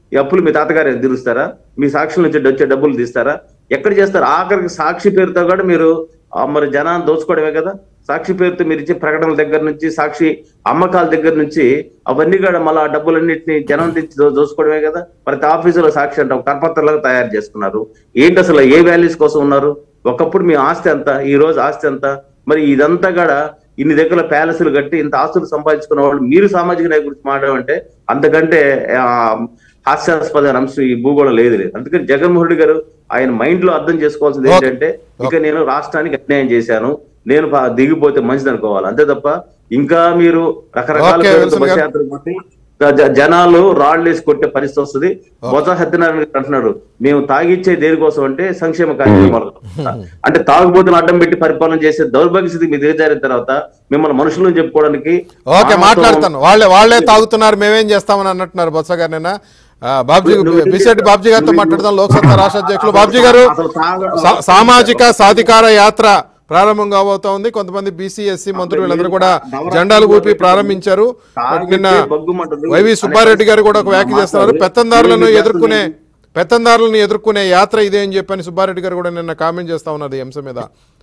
ఈ అప్పులు మీ తాతగారు తీరుస్తారా మీ సాక్షుల నుంచి వచ్చే డబ్బులు తీస్తారా ఎక్కడ చేస్తారు ఆఖరికి సాక్షి పేరుతో కూడా మీరు ఆ, మరి జనాన్ని దోచుకోవడమే కదా సాక్షి పేరుతో మీరు ఇచ్చే ప్రకటనల దగ్గర నుంచి సాక్షి అమ్మకాల దగ్గర నుంచి అవన్నీ కూడా మళ్ళీ ఆ డబ్బులన్నింటినీ జనం తెచ్చి దో- దోచుకోవడమే కదా ప్రతి ఆఫీసులో సాక్షి అంటాం కరపత్రాలుగా తయారు చేసుకున్నారు ఏంటి అసలు ఏ వాల్యూస్ కోసం ఉన్నారు ఒకప్పుడు మీ ఆస్తి ఎంత ఈ రోజు ఆస్తి ఎంత మరి ఇదంతా కూడా ఇన్ని దగ్గర ప్యాలెస్లు కట్టి ఇంత ఆస్తులు సంపాదించుకున్న వాళ్ళు మీరు సామాజిక న్యాయ గురించి మాట్లాడమంటే అంతకంటే ఆ, హాస్యాస్పదమైన అంశం ఈ భూగోళం లేదు లేదు అందుకని జగన్మోహన్ రెడ్డి గారు ఆయన మైండ్ లో అర్థం చేసుకోవాల్సింది Okay. ఏంటంటే ఇక నేను రాష్ట్రానికి అన్యాయం చేశాను నేను పా- దిగిపోతే మంచిది అనుకోవాలి అంతే తప్ప ఇంకా మీరు రకరకాల Okay, పేరుతో విల్సన్ బస్ గారు. యాత్రలు కొట్టి జ- జ- జనాలు రాళ్ళు వేసి కొట్టే పరిస్థితి వస్తుంది బొత్స సత్యనారాయణ గారు అంటున్నారు మేము తాగిచ్చే దేనికోసం అంటే సంక్షేమ కార్యక్రమాలు అంటే తాగుబోతులు అడ్డం పెట్టి పరిపాలన చేసే దౌర్భాగ్య స్థితికి మీరు దిగజారిన తర్వాత మిమ్మల్ని మనుషులను చెప్పుకోవడానికి ఓకే మానవత్వం- మాట్లాడతాను వాళ్ళే వాళ్ళే తాగుతున్నారు మేమేం చేస్తామని అన్నట్టున్నారు బొత్స గారు నిన్న ఆ, బాబ్జీ నువ్వు- బిసెట్టి బాబ్జీ గారితో మాట్లాడదాం లోక్సత్తా రాష్ట్ర అధ్యక్షులు బాబ్జీ గారు అసలు తాగ- సా- సామాజిక సాధికార యాత్ర ప్రారంభం కాబోతా ఉంది కొంతమంది బీసీ ఎస్సీ మంత్రులు వీళ్ళందరూ కూడా జెండాలు ఊపి ప్రారంభించారు నిన్న వైవి సుబ్బారెడ్డి గారు కూడా ఒక వ్యాఖ్య చేస్తున్నారు పెత్తందారులను ఎదుర్కొనే పెత్తందారులను ఎదుర్కొనే యాత్ర ఇదే అని చెప్పని సుబ్బారెడ్డి గారు కూడా నిన్న కామెంట్ చేస్తా ఉన్నారు ఈ అంశం మీద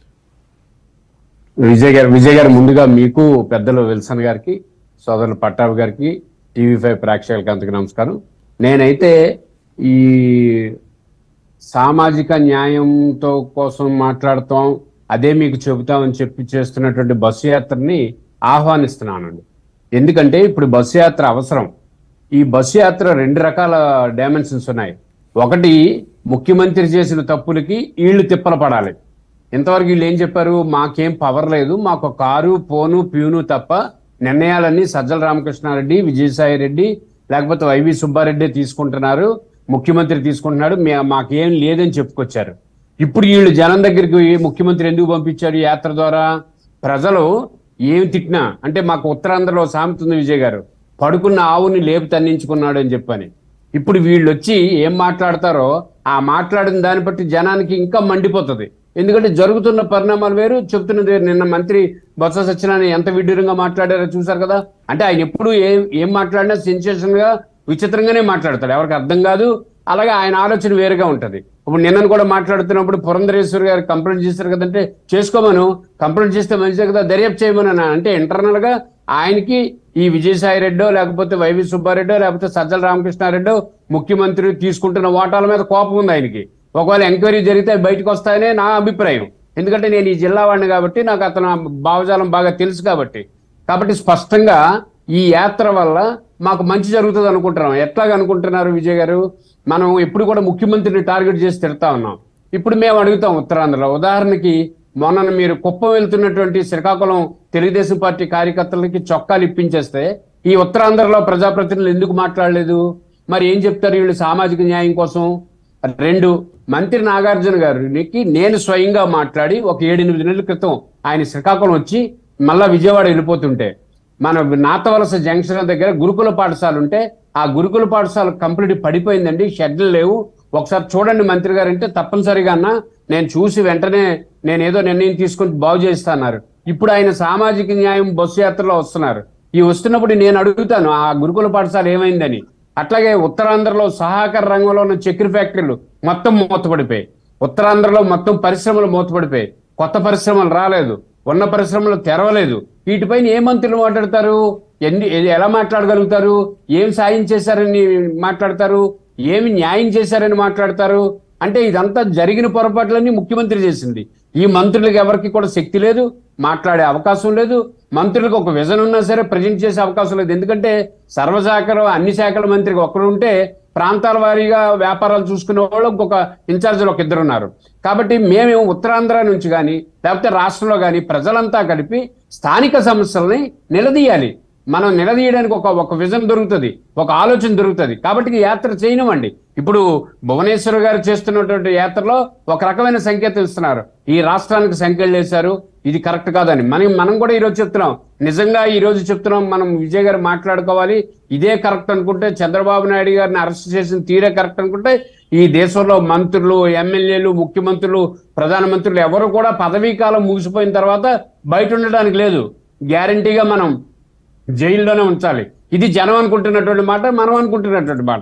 విజయ్ గారు విజయ్ గారు ముందుగా మీకు పెద్దలు విల్సన్ గారికి సోదరులు పట్టాభి గారికి టీవీ ఫైవ్ ప్రేక్షకులకి అంతకు నమస్కారం నేనైతే ఈ సామాజిక న్యాయంతో కోసం మాట్లాడతాం అదే మీకు చెబుతామని చెప్పి చేస్తున్నటువంటి బస్సు యాత్రని ఆహ్వానిస్తున్నానండి ఎందుకంటే ఇప్పుడు బస్సు యాత్ర అవసరం ఈ బస్సు యాత్ర రెండు రకాల డైమెన్షన్స్ ఉన్నాయి ఒకటి ముఖ్యమంత్రి చేసిన తప్పులకి వీళ్ళు తిప్పలు పడాలి ఇంతవరకు వీళ్ళు ఏం చెప్పారు మాకేం పవర్ లేదు మాకు కారు పోను ప్యూను తప్ప నిర్ణయాలన్నీ సజ్జల రామకృష్ణారెడ్డి విజయసాయి రెడ్డి లేకపోతే వైవి సుబ్బారెడ్డి తీసుకుంటున్నారు ముఖ్యమంత్రి తీసుకుంటున్నాడు మే- మాకేం లేదని చెప్పుకొచ్చారు ఇప్పుడు వీళ్ళు జనం దగ్గరికి ముఖ్యమంత్రి ఎందుకు పంపించారు ఈ యాత్ర ద్వారా ప్రజలు ఏమి తిట్టినా అంటే మాకు ఉత్తరాంధ్రలో సామెత ఉంది విజయ్ గారు పడుకున్న ఆవుని లేపు తన్నించుకున్నాడు అని చెప్పని ఇప్పుడు వీళ్ళు వచ్చి ఏం మాట్లాడతారో ఆ మాట్లాడిన దాన్ని బట్టి జనానికి ఇంకా మండిపోతుంది ఎందుకంటే జరుగుతున్న పరిణామాలు వేరు చెప్తున్నది వేరు నిన్న మంత్రి బొత్స సత్యనారాయణ ఎంత విడ్డూరంగా మాట్లాడారో చూసారు కదా అంటే ఆయన ఎప్పుడు ఏం ఏం మాట్లాడినా సెన్సేషన్ గా విచిత్రంగానే మాట్లాడతాడు ఎవరికి అర్థం కాదు అలాగే ఆయన ఆలోచన వేరుగా ఉంటది ఇప్పుడు నిన్నను కూడా మాట్లాడుతున్నప్పుడు పురంధరేశ్వరి గారు కంప్లైంట్ చేశారు కదంటే చేసుకోమను కంప్లైంట్ చేస్తే మంచిదే కదా దర్యాప్తు చేయమని అన్నా. అంటే ఇంటర్నల్ గా ఆయనకి ఈ విజయసాయి రెడ్డో లేకపోతే వైవి సుబ్బారెడ్డో లేకపోతే సజ్జల రామకృష్ణారెడ్డో ముఖ్యమంత్రి తీసుకుంటున్న ఓటాల మీద కోపం ఉంది ఆయనకి ఒకవేళ ఎంక్వైరీ జరిగితే అవి బయటకు వస్తాయనే నా అభిప్రాయం ఎందుకంటే నేను ఈ జిల్లా వాడిని కాబట్టి నాకు అతను భావజాలం బాగా తెలుసు కాబట్టి కాబట్టి స్పష్టంగా ఈ యాత్ర వల్ల మాకు మంచి జరుగుతుంది అనుకుంటున్నాం ఎట్లాగ అనుకుంటున్నారు విజయ్ గారు మనం ఎప్పుడు కూడా ముఖ్యమంత్రిని టార్గెట్ చేసి తిడతా ఉన్నాం ఇప్పుడు మేము అడుగుతాం ఉత్తరాంధ్రలో ఉదాహరణకి మొన్న మీరు కుప్పం వెళ్తున్నటువంటి శ్రీకాకుళం తెలుగుదేశం పార్టీ కార్యకర్తలకి చొక్కాలు ఇప్పించేస్తే ఈ ఉత్తరాంధ్రలో ప్రజాప్రతినిధులు ఎందుకు మాట్లాడలేదు మరి ఏం చెప్తారు వీళ్ళు సామాజిక న్యాయం కోసం రెండు మంత్రి నాగార్జున గారికి నేను స్వయంగా మాట్లాడి ఒక ఏడెనిమిది నెలల క్రితం ఆయన శ్రీకాకుళం వచ్చి మళ్ళా విజయవాడ వెళ్ళిపోతుంటే మన నాతవలస జంక్షన్ దగ్గర గురుకుల పాఠశాల ఉంటే ఆ గురుకుల పాఠశాల కంప్లీట్ పడిపోయిందండి షెడ్లు లేవు ఒకసారి చూడండి మంత్రి గారు అంటే తప్పనిసరిగా అన్న నేను చూసి వెంటనే నేను ఏదో నిర్ణయం తీసుకుని బాగు చేస్తాన్నారు ఇప్పుడు ఆయన సామాజిక న్యాయం బస్సు యాత్రలో వస్తున్నారు ఈ వస్తున్నప్పుడు నేను అడుగుతాను ఆ గురుకుల పాఠశాల ఏమైందని అట్లాగే ఉత్తరాంధ్రలో సహకార రంగంలో ఉన్న చక్కెర ఫ్యాక్టరీలు మొత్తం మూతపడిపోయాయి ఉత్తరాంధ్రలో మొత్తం పరిశ్రమలు మూతపడిపోయాయి కొత్త పరిశ్రమలు రాలేదు ఉన్న పరిశ్రమలు తెరవలేదు వీటిపైన ఏ మంత్రులు మాట్లాడతారు ఎన్ని ఏ- ఎలా మాట్లాడగలుగుతారు ఏం సాయం చేశారని మాట్లాడతారు ఏమి న్యాయం చేశారని మాట్లాడతారు అంటే ఇదంతా జరిగిన పొరపాట్లన్నీ ముఖ్యమంత్రి చేసింది ఈ మంత్రులకు ఎవరికి కూడా శక్తి లేదు మాట్లాడే అవకాశం లేదు మంత్రులకు ఒక విజన్ ఉన్నా సరే ప్రజెంట్ చేసే అవకాశం లేదు ఎందుకంటే సర్వశాఖలు అన్ని శాఖల మంత్రికి ఒకరు ఉంటే ప్రాంతాల వారీగా వ్యాపారాలు చూసుకునే వాళ్ళు ఇంకొక ఇన్ఛార్జీలు ఒక ఇద్దరు ఉన్నారు కాబట్టి మేము ఉత్తరాంధ్ర నుంచి కానీ లేకపోతే రాష్ట్రంలో కానీ ప్రజలంతా కలిపి స్థానిక సమస్యల్ని నిలదీయాలి మనం నిలదీయడానికి ఒక ఒక విజన్ దొరుకుతుంది ఒక ఆలోచన దొరుకుతుంది కాబట్టి ఈ యాత్ర చేయనివ్వండి ఇప్పుడు భువనేశ్వర్ గారు చేస్తున్నటువంటి యాత్రలో ఒక రకమైన సంకేతం ఇస్తున్నారు ఈ రాష్ట్రానికి సంఖ్యలు వేశారు ఇది కరెక్ట్ కాదని మనం మనం కూడా ఈరోజు చెప్తున్నాం నిజంగా ఈ రోజు చెప్తున్నాం మనం విజయ్ గారు మాట్లాడుకోవాలి ఇదే కరెక్ట్ అనుకుంటే చంద్రబాబు నాయుడు గారిని అరెస్ట్ చేసిన తీరే కరెక్ట్ అనుకుంటే ఈ దేశంలో మంత్రులు ఎమ్మెల్యేలు ముఖ్యమంత్రులు ప్రధానమంత్రులు ఎవరు కూడా పదవీ కాలం ముగిసిపోయిన తర్వాత బయట ఉండడానికి లేదు గ్యారంటీగా మనం జైల్లోనే ఉంచాలి ఇది జనం అనుకుంటున్నటువంటి మాట మనం అనుకుంటున్నటువంటి మాట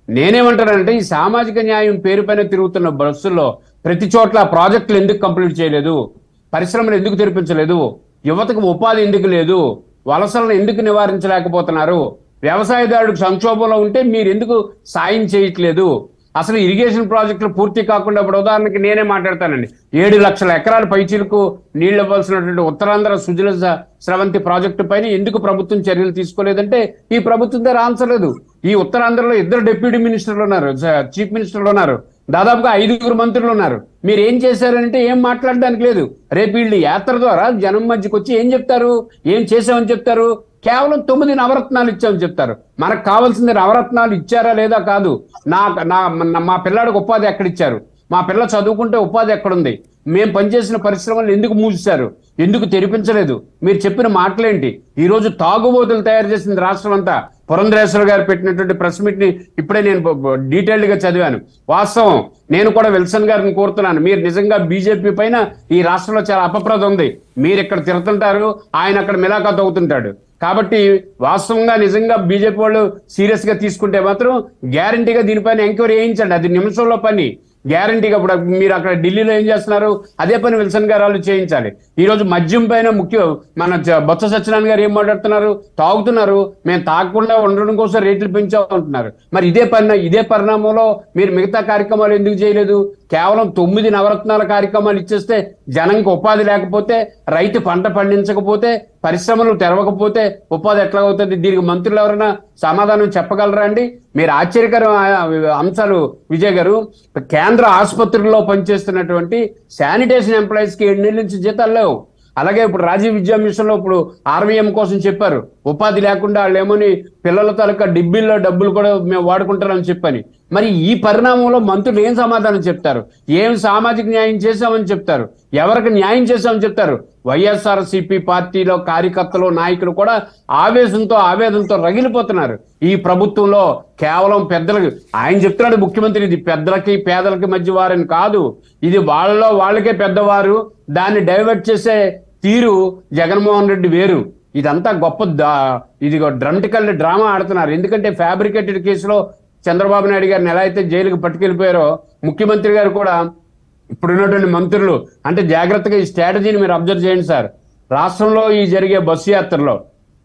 నేనేమంటానంటే ఈ సామాజిక న్యాయం పేరుపైన తిరుగుతున్న బస్సుల్లో ప్రతి చోట్ల ప్రాజెక్టులు ఎందుకు కంప్లీట్ చేయలేదు పరిశ్రమలు ఎందుకు తెరిపించలేదు యువతకు ఉపాధి ఎందుకు లేదు వలసలను ఎందుకు నివారించలేకపోతున్నారు వ్యవసాయదారుడికి సంక్షోభంలో ఉంటే మీరు ఎందుకు సాయం చేయట్లేదు అసలు ఇరిగేషన్ ప్రాజెక్టులు పూర్తి కాకుండా ఇప్పుడు ఉదాహరణకి నేనే మాట్లాడతానండి ఏడు లక్షల ఎకరాల పైచీలకు నీళ్లు ఇవ్వాల్సినటువంటి ఉత్తరాంధ్ర సుజల స- స్రవంతి ప్రాజెక్టు పైన ఎందుకు ప్రభుత్వం చర్యలు తీసుకోలేదంటే ఈ ప్రభుత్వం దగ్గర ఆన్సర్ లేదు ఈ ఉత్తరాంధ్రలో ఇద్దరు డిప్యూటీ మినిస్టర్లు ఉన్నారు స- చీఫ్ మినిస్టర్లు ఉన్నారు దాదాపుగా ఐదుగురు మంత్రులు ఉన్నారు మీరు ఏం చేశారంటే ఏం మాట్లాడడానికి లేదు రేపు వీళ్ళు యాత్ర ద్వారా జనం మధ్యకి వచ్చి ఏం చెప్తారు ఏం చేసామని చెప్తారు కేవలం తొమ్మిది నవరత్నాలు ఇచ్చామని చెప్తారు మనకు కావాల్సింది నవరత్నాలు ఇచ్చారా లేదా కాదు నా నా మన- మా పిల్లాడికి ఉపాధి ఎక్కడ ఇచ్చారు మా పిల్ల చదువుకుంటే ఉపాధి ఎక్కడుంది మేము పనిచేసిన పరిశ్రమలు ఎందుకు మూసేశారు ఎందుకు తెరిపించలేదు మీరు చెప్పిన మాటలేంటి ఈ రోజు తాగుబోతులు తయారు చేసింది రాష్ట్రం అంతా పురంధరేశ్వర గారు పెట్టినటువంటి ప్రెస్ మీట్ ని ఇప్పుడే నేను డీటెయిల్డ్ గా చదివాను వాస్తవం నేను కూడా విల్సన్ గారిని కోరుతున్నాను మీరు నిజంగా బీజేపీ పైన ఈ రాష్ట్రంలో చాలా అపప్రద ఉంది మీరు ఇక్కడ తిరుగుతుంటారు ఆయన అక్కడ మిలాఖాత్ అవుతుంటాడు కాబట్టి వాస్తవంగా నిజంగా బీజేపీ వాళ్ళు సీరియస్ గా తీసుకుంటే మాత్రం గ్యారంటీగా దీనిపైన ఎంక్వైరీ చేయించండి అది నిమిషంలో పని గ్యారంటీగా ఇప్పుడు మీరు అక్కడ ఢిల్లీలో ఏం చేస్తున్నారు అదే పని విల్సన్ గారు వాళ్ళు చేయించాలి ఈ రోజు మద్యం పైన ముఖ్య మన జ- బొత్స సత్యనారాయణ గారు ఏం మాట్లాడుతున్నారు తాగుతున్నారు మేము తాగకుండా ఉండడం కోసం రేట్లు పెంచామంటున్నారు మరి ఇదే పని ఇదే పరిణామంలో మీరు మిగతా కార్యక్రమాలు ఎందుకు చేయలేదు కేవలం తొమ్మిది నవరత్నాల కార్యక్రమాలు ఇచ్చేస్తే జనంకి ఉపాధి లేకపోతే రైతు పంట పండించకపోతే పరిశ్రమలు తెరవకపోతే ఉపాధి ఎట్లా అవుతుంది దీనికి మంత్రులు ఎవరైనా సమాధానం చెప్పగలరా అండి మీరు ఆశ్చర్యకర అంశాలు విజయ్ గారు కేంద్ర ఆసుపత్రుల్లో పనిచేస్తున్నటువంటి శానిటేషన్ ఎంప్లాయీస్ కి ఏడు నెలల నుంచి జీతాలు లేవు అలాగే ఇప్పుడు రాజీవ్ విద్యా మిషన్ లో ఇప్పుడు ఆర్వీఎం కోసం చెప్పారు ఉపాధి లేకుండా వాళ్ళు ఏమని పిల్లల తాలూకా డిబ్బిల్లో డబ్బులు కూడా మేము వాడుకుంటారని చెప్పని మరి ఈ పరిణామంలో మంత్రులు ఏం సమాధానం చెప్తారు ఏం సామాజిక న్యాయం చేశామని చెప్తారు ఎవరికి న్యాయం చేశామని చెప్తారు వైఎస్ఆర్ సిపి పార్టీలో కార్యకర్తలు నాయకులు కూడా ఆవేశంతో ఆవేదనతో రగిలిపోతున్నారు ఈ ప్రభుత్వంలో కేవలం పెద్దలకి ఆయన చెప్తున్నాడు ముఖ్యమంత్రి ఇది పెద్దలకి పేదలకి మధ్య వారని కాదు ఇది వాళ్ళలో వాళ్ళకే పెద్దవారు దాన్ని డైవర్ట్ చేసే తీరు జగన్మోహన్ రెడ్డి వేరు ఇదంతా గొప్ప దా- ఇది డ్రమటికల్ డ్రామా ఆడుతున్నారు ఎందుకంటే ఫ్యాబ్రికేటెడ్ కేసులో చంద్రబాబు నాయుడు గారిని ఎలా అయితే జైలుకి పట్టుకెళ్ళిపోయారో ముఖ్యమంత్రి గారు కూడా ఇప్పుడున్నటువంటి మంత్రులు అంటే జాగ్రత్తగా ఈ స్ట్రాటజీని మీరు అబ్జర్వ్ చేయండి సార్ రాష్ట్రంలో ఈ జరిగే బస్సు యాత్రలో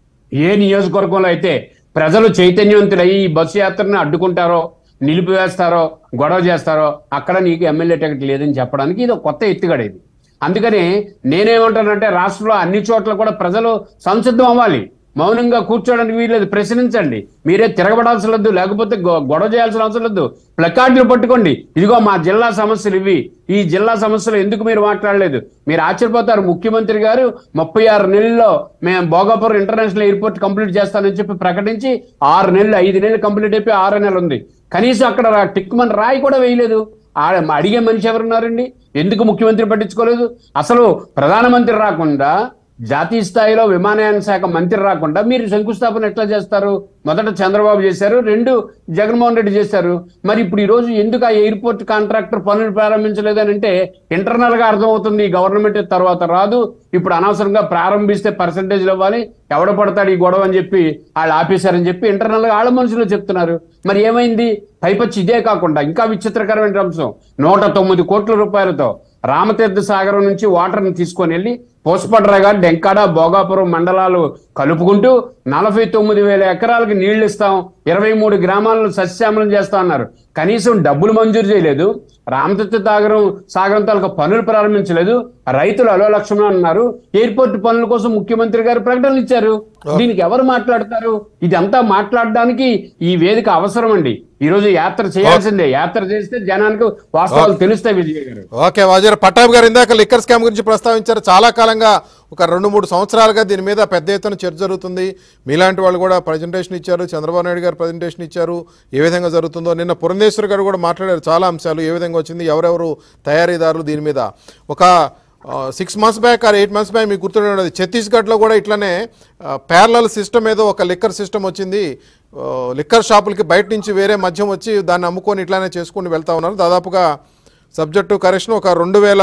ఏ నియోజకవర్గంలో అయితే ప్రజలు చైతన్యవంతులయ్యి ఈ బస్సు యాత్రను అడ్డుకుంటారో నిలిపివేస్తారో గొడవ చేస్తారో అక్కడ నీకు ఎమ్మెల్యే టికెట్ లేదని చెప్పడానికి ఇది ఒక కొత్త ఎత్తుగడ ఇది అందుకని నేనేమంటానంటే రాష్ట్రంలో అన్ని చోట్ల కూడా ప్రజలు సంసిద్ధం అవ్వాలి మౌనంగా కూర్చోడానికి వీలేదు ప్రశ్నించండి మీరే తిరగబడాల్సిన లేదు లేకపోతే గొ- గొడవ చేయాల్సిన అవసరం లేదు ప్లకార్డులు పట్టుకోండి ఇదిగో మా జిల్లా సమస్యలు ఇవి ఈ జిల్లా సమస్యలు ఎందుకు మీరు మాట్లాడలేదు మీరు ఆశ్చర్యపోతారు ముఖ్యమంత్రి గారు ముప్పై ఆరు నెలల్లో మేము భోగాపురం ఇంటర్నేషనల్ ఎయిర్పోర్ట్ కంప్లీట్ చేస్తానని చెప్పి ప్రకటించి ఆరు నెలలు ఐదు నెలలు కంప్లీట్ అయిపోయి ఆరు నెలలు ఉంది కనీసం అక్కడ రా- టిక్మన్ రాయి కూడా వేయలేదు ఆ- అడిగే మనిషి ఎవరున్నారండి ఎందుకు ముఖ్యమంత్రి పట్టించుకోలేదు అసలు ప్రధానమంత్రి రాకుండా జాతీయ స్థాయిలో విమానయాన శాఖ మంత్రి రాకుండా మీరు శంకుస్థాపన ఎట్లా చేస్తారు మొదట చంద్రబాబు చేశారు రెండు జగన్మోహన్ రెడ్డి చేశారు మరి ఇప్పుడు ఈ రోజు ఎందుకు ఆ ఎయిర్పోర్ట్ కాంట్రాక్టర్ పనులు ప్రారంభించలేదని అంటే ఇంటర్నల్ గా అర్థమవుతుంది ఈ గవర్నమెంట్ తర్వాత రాదు ఇప్పుడు అనవసరంగా ప్రారంభిస్తే పర్సంటేజ్లు ఇవ్వాలి ఎవడ పడతాడు ఈ గొడవ అని చెప్పి వాళ్ళు ఆపేశారని చెప్పి ఇంటర్నల్ గా ఆళ్ళ మనుషులు చెప్తున్నారు మరి ఏమైంది పైపచ్చి ఇదే కాకుండా ఇంకా విచిత్రకరమైన అంశం నూట తొమ్మిది కోట్ల రూపాయలతో రామతీర్థ సాగరం నుంచి వాటర్ ని తీసుకొని వెళ్ళి పోస్పడ్రగా డెంకాడ భోగాపురం మండలాలు కలుపుకుంటూ నలభై తొమ్మిది వేల ఎకరాలకి నీళ్లు ఇస్తాం ఇరవై మూడు గ్రామాలను సస్యశ్యామలం చేస్తా అన్నారు కనీసం డబ్బులు మంజూరు చేయలేదు రామతీర్థ సాగరం సాగరం తాలూకా పనులు ప్రారంభించలేదు రైతులు అలో లక్ష్మణ అన్నారు ఎయిర్పోర్ట్ పనుల కోసం ముఖ్యమంత్రి గారు ప్రకటనలు ఇచ్చారు దీనికి ఎవరు మాట్లాడతారు ఇదంతా మాట్లాడడానికి ఈ వేదిక అవసరం అండి ఈ రోజు యాత్ర చేయాల్సిందే యాత్ర చేస్తే జనానికి వాస్తవాలు తెలుస్తాయి విజయ్ గారు ఓకే వాజీర్ పట్టాభి గారు ఇందాక లిక్కర్ స్కామ్ గురించి ప్రస్తావించారు చాలా కాలంగా ఒక రెండు మూడు సంవత్సరాలుగా దీని మీద పెద్ద ఎత్తున చర్చ జరుగుతుంది మీలాంటి వాళ్ళు కూడా ప్రజెంటేషన్ ఇచ్చారు చంద్రబాబు నాయుడు గారు ప్రజెంటేషన్ ఇచ్చారు ఏ విధంగా జరుగుతుందో నిన్న పురంధేశ్వర్ గారు కూడా మాట్లాడారు చాలా అంశాలు ఏ విధంగా వచ్చింది ఎవరెవరు తయారీదారులు దీని మీద ఒక six months back or eight months back మీకు గుర్తుండే ఉండదు ఛత్తీస్గఢ్లో కూడా ఇట్లానే ప్యారలల్ సిస్టమ్ ఏదో ఒక లిక్కర్ సిస్టమ్ వచ్చింది ఆ, లిక్కర్ షాపులకి బయట నుంచి వేరే మద్యం వచ్చి దాన్ని అమ్ముకొని ఇట్లానే చేసుకుని వెళ్తా ఉన్నారు దాదాపుగా సబ్జెక్టు కరెక్షన్ ఒక రెండు వేల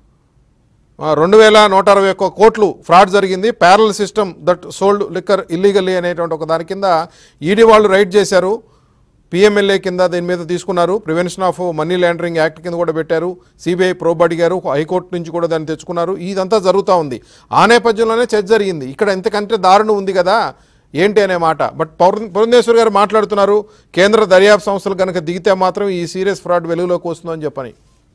ఆ, రెండు వేల నూట అరవై ఒక్క కోట్లు ఫ్రాడ్ జరిగింది parallel system that sold liquor illegally అనేటువంటి ఒక దాని కింద ఈడీ వాళ్ళు రైడ్ చేశారు పిఎంఎల్ఏ కింద దీని మీద తీసుకున్నారు prevention of money laundering act కింద కూడా పెట్టారు సిబిఐ ప్రోబ్ అడిగారు హైకోర్టు నుంచి కూడా దాన్ని తెచ్చుకున్నారు ఇదంతా జరుగుతూ ఉంది ఆ నేపథ్యంలోనే చర్చ జరిగింది ఇక్కడ ఎంతకంటే దారుణం ఉంది కదా ఏంటి అనే మాట బట్ పౌర్ పురంధేశ్వర్ గారు మాట్లాడుతున్నారు కేంద్ర దర్యాప్తు సంస్థలు కనుక దిగితే మాత్రం ఈ సీరియస్ ఫ్రాడ్ వెలుగులోకి వస్తుందని చెప్పని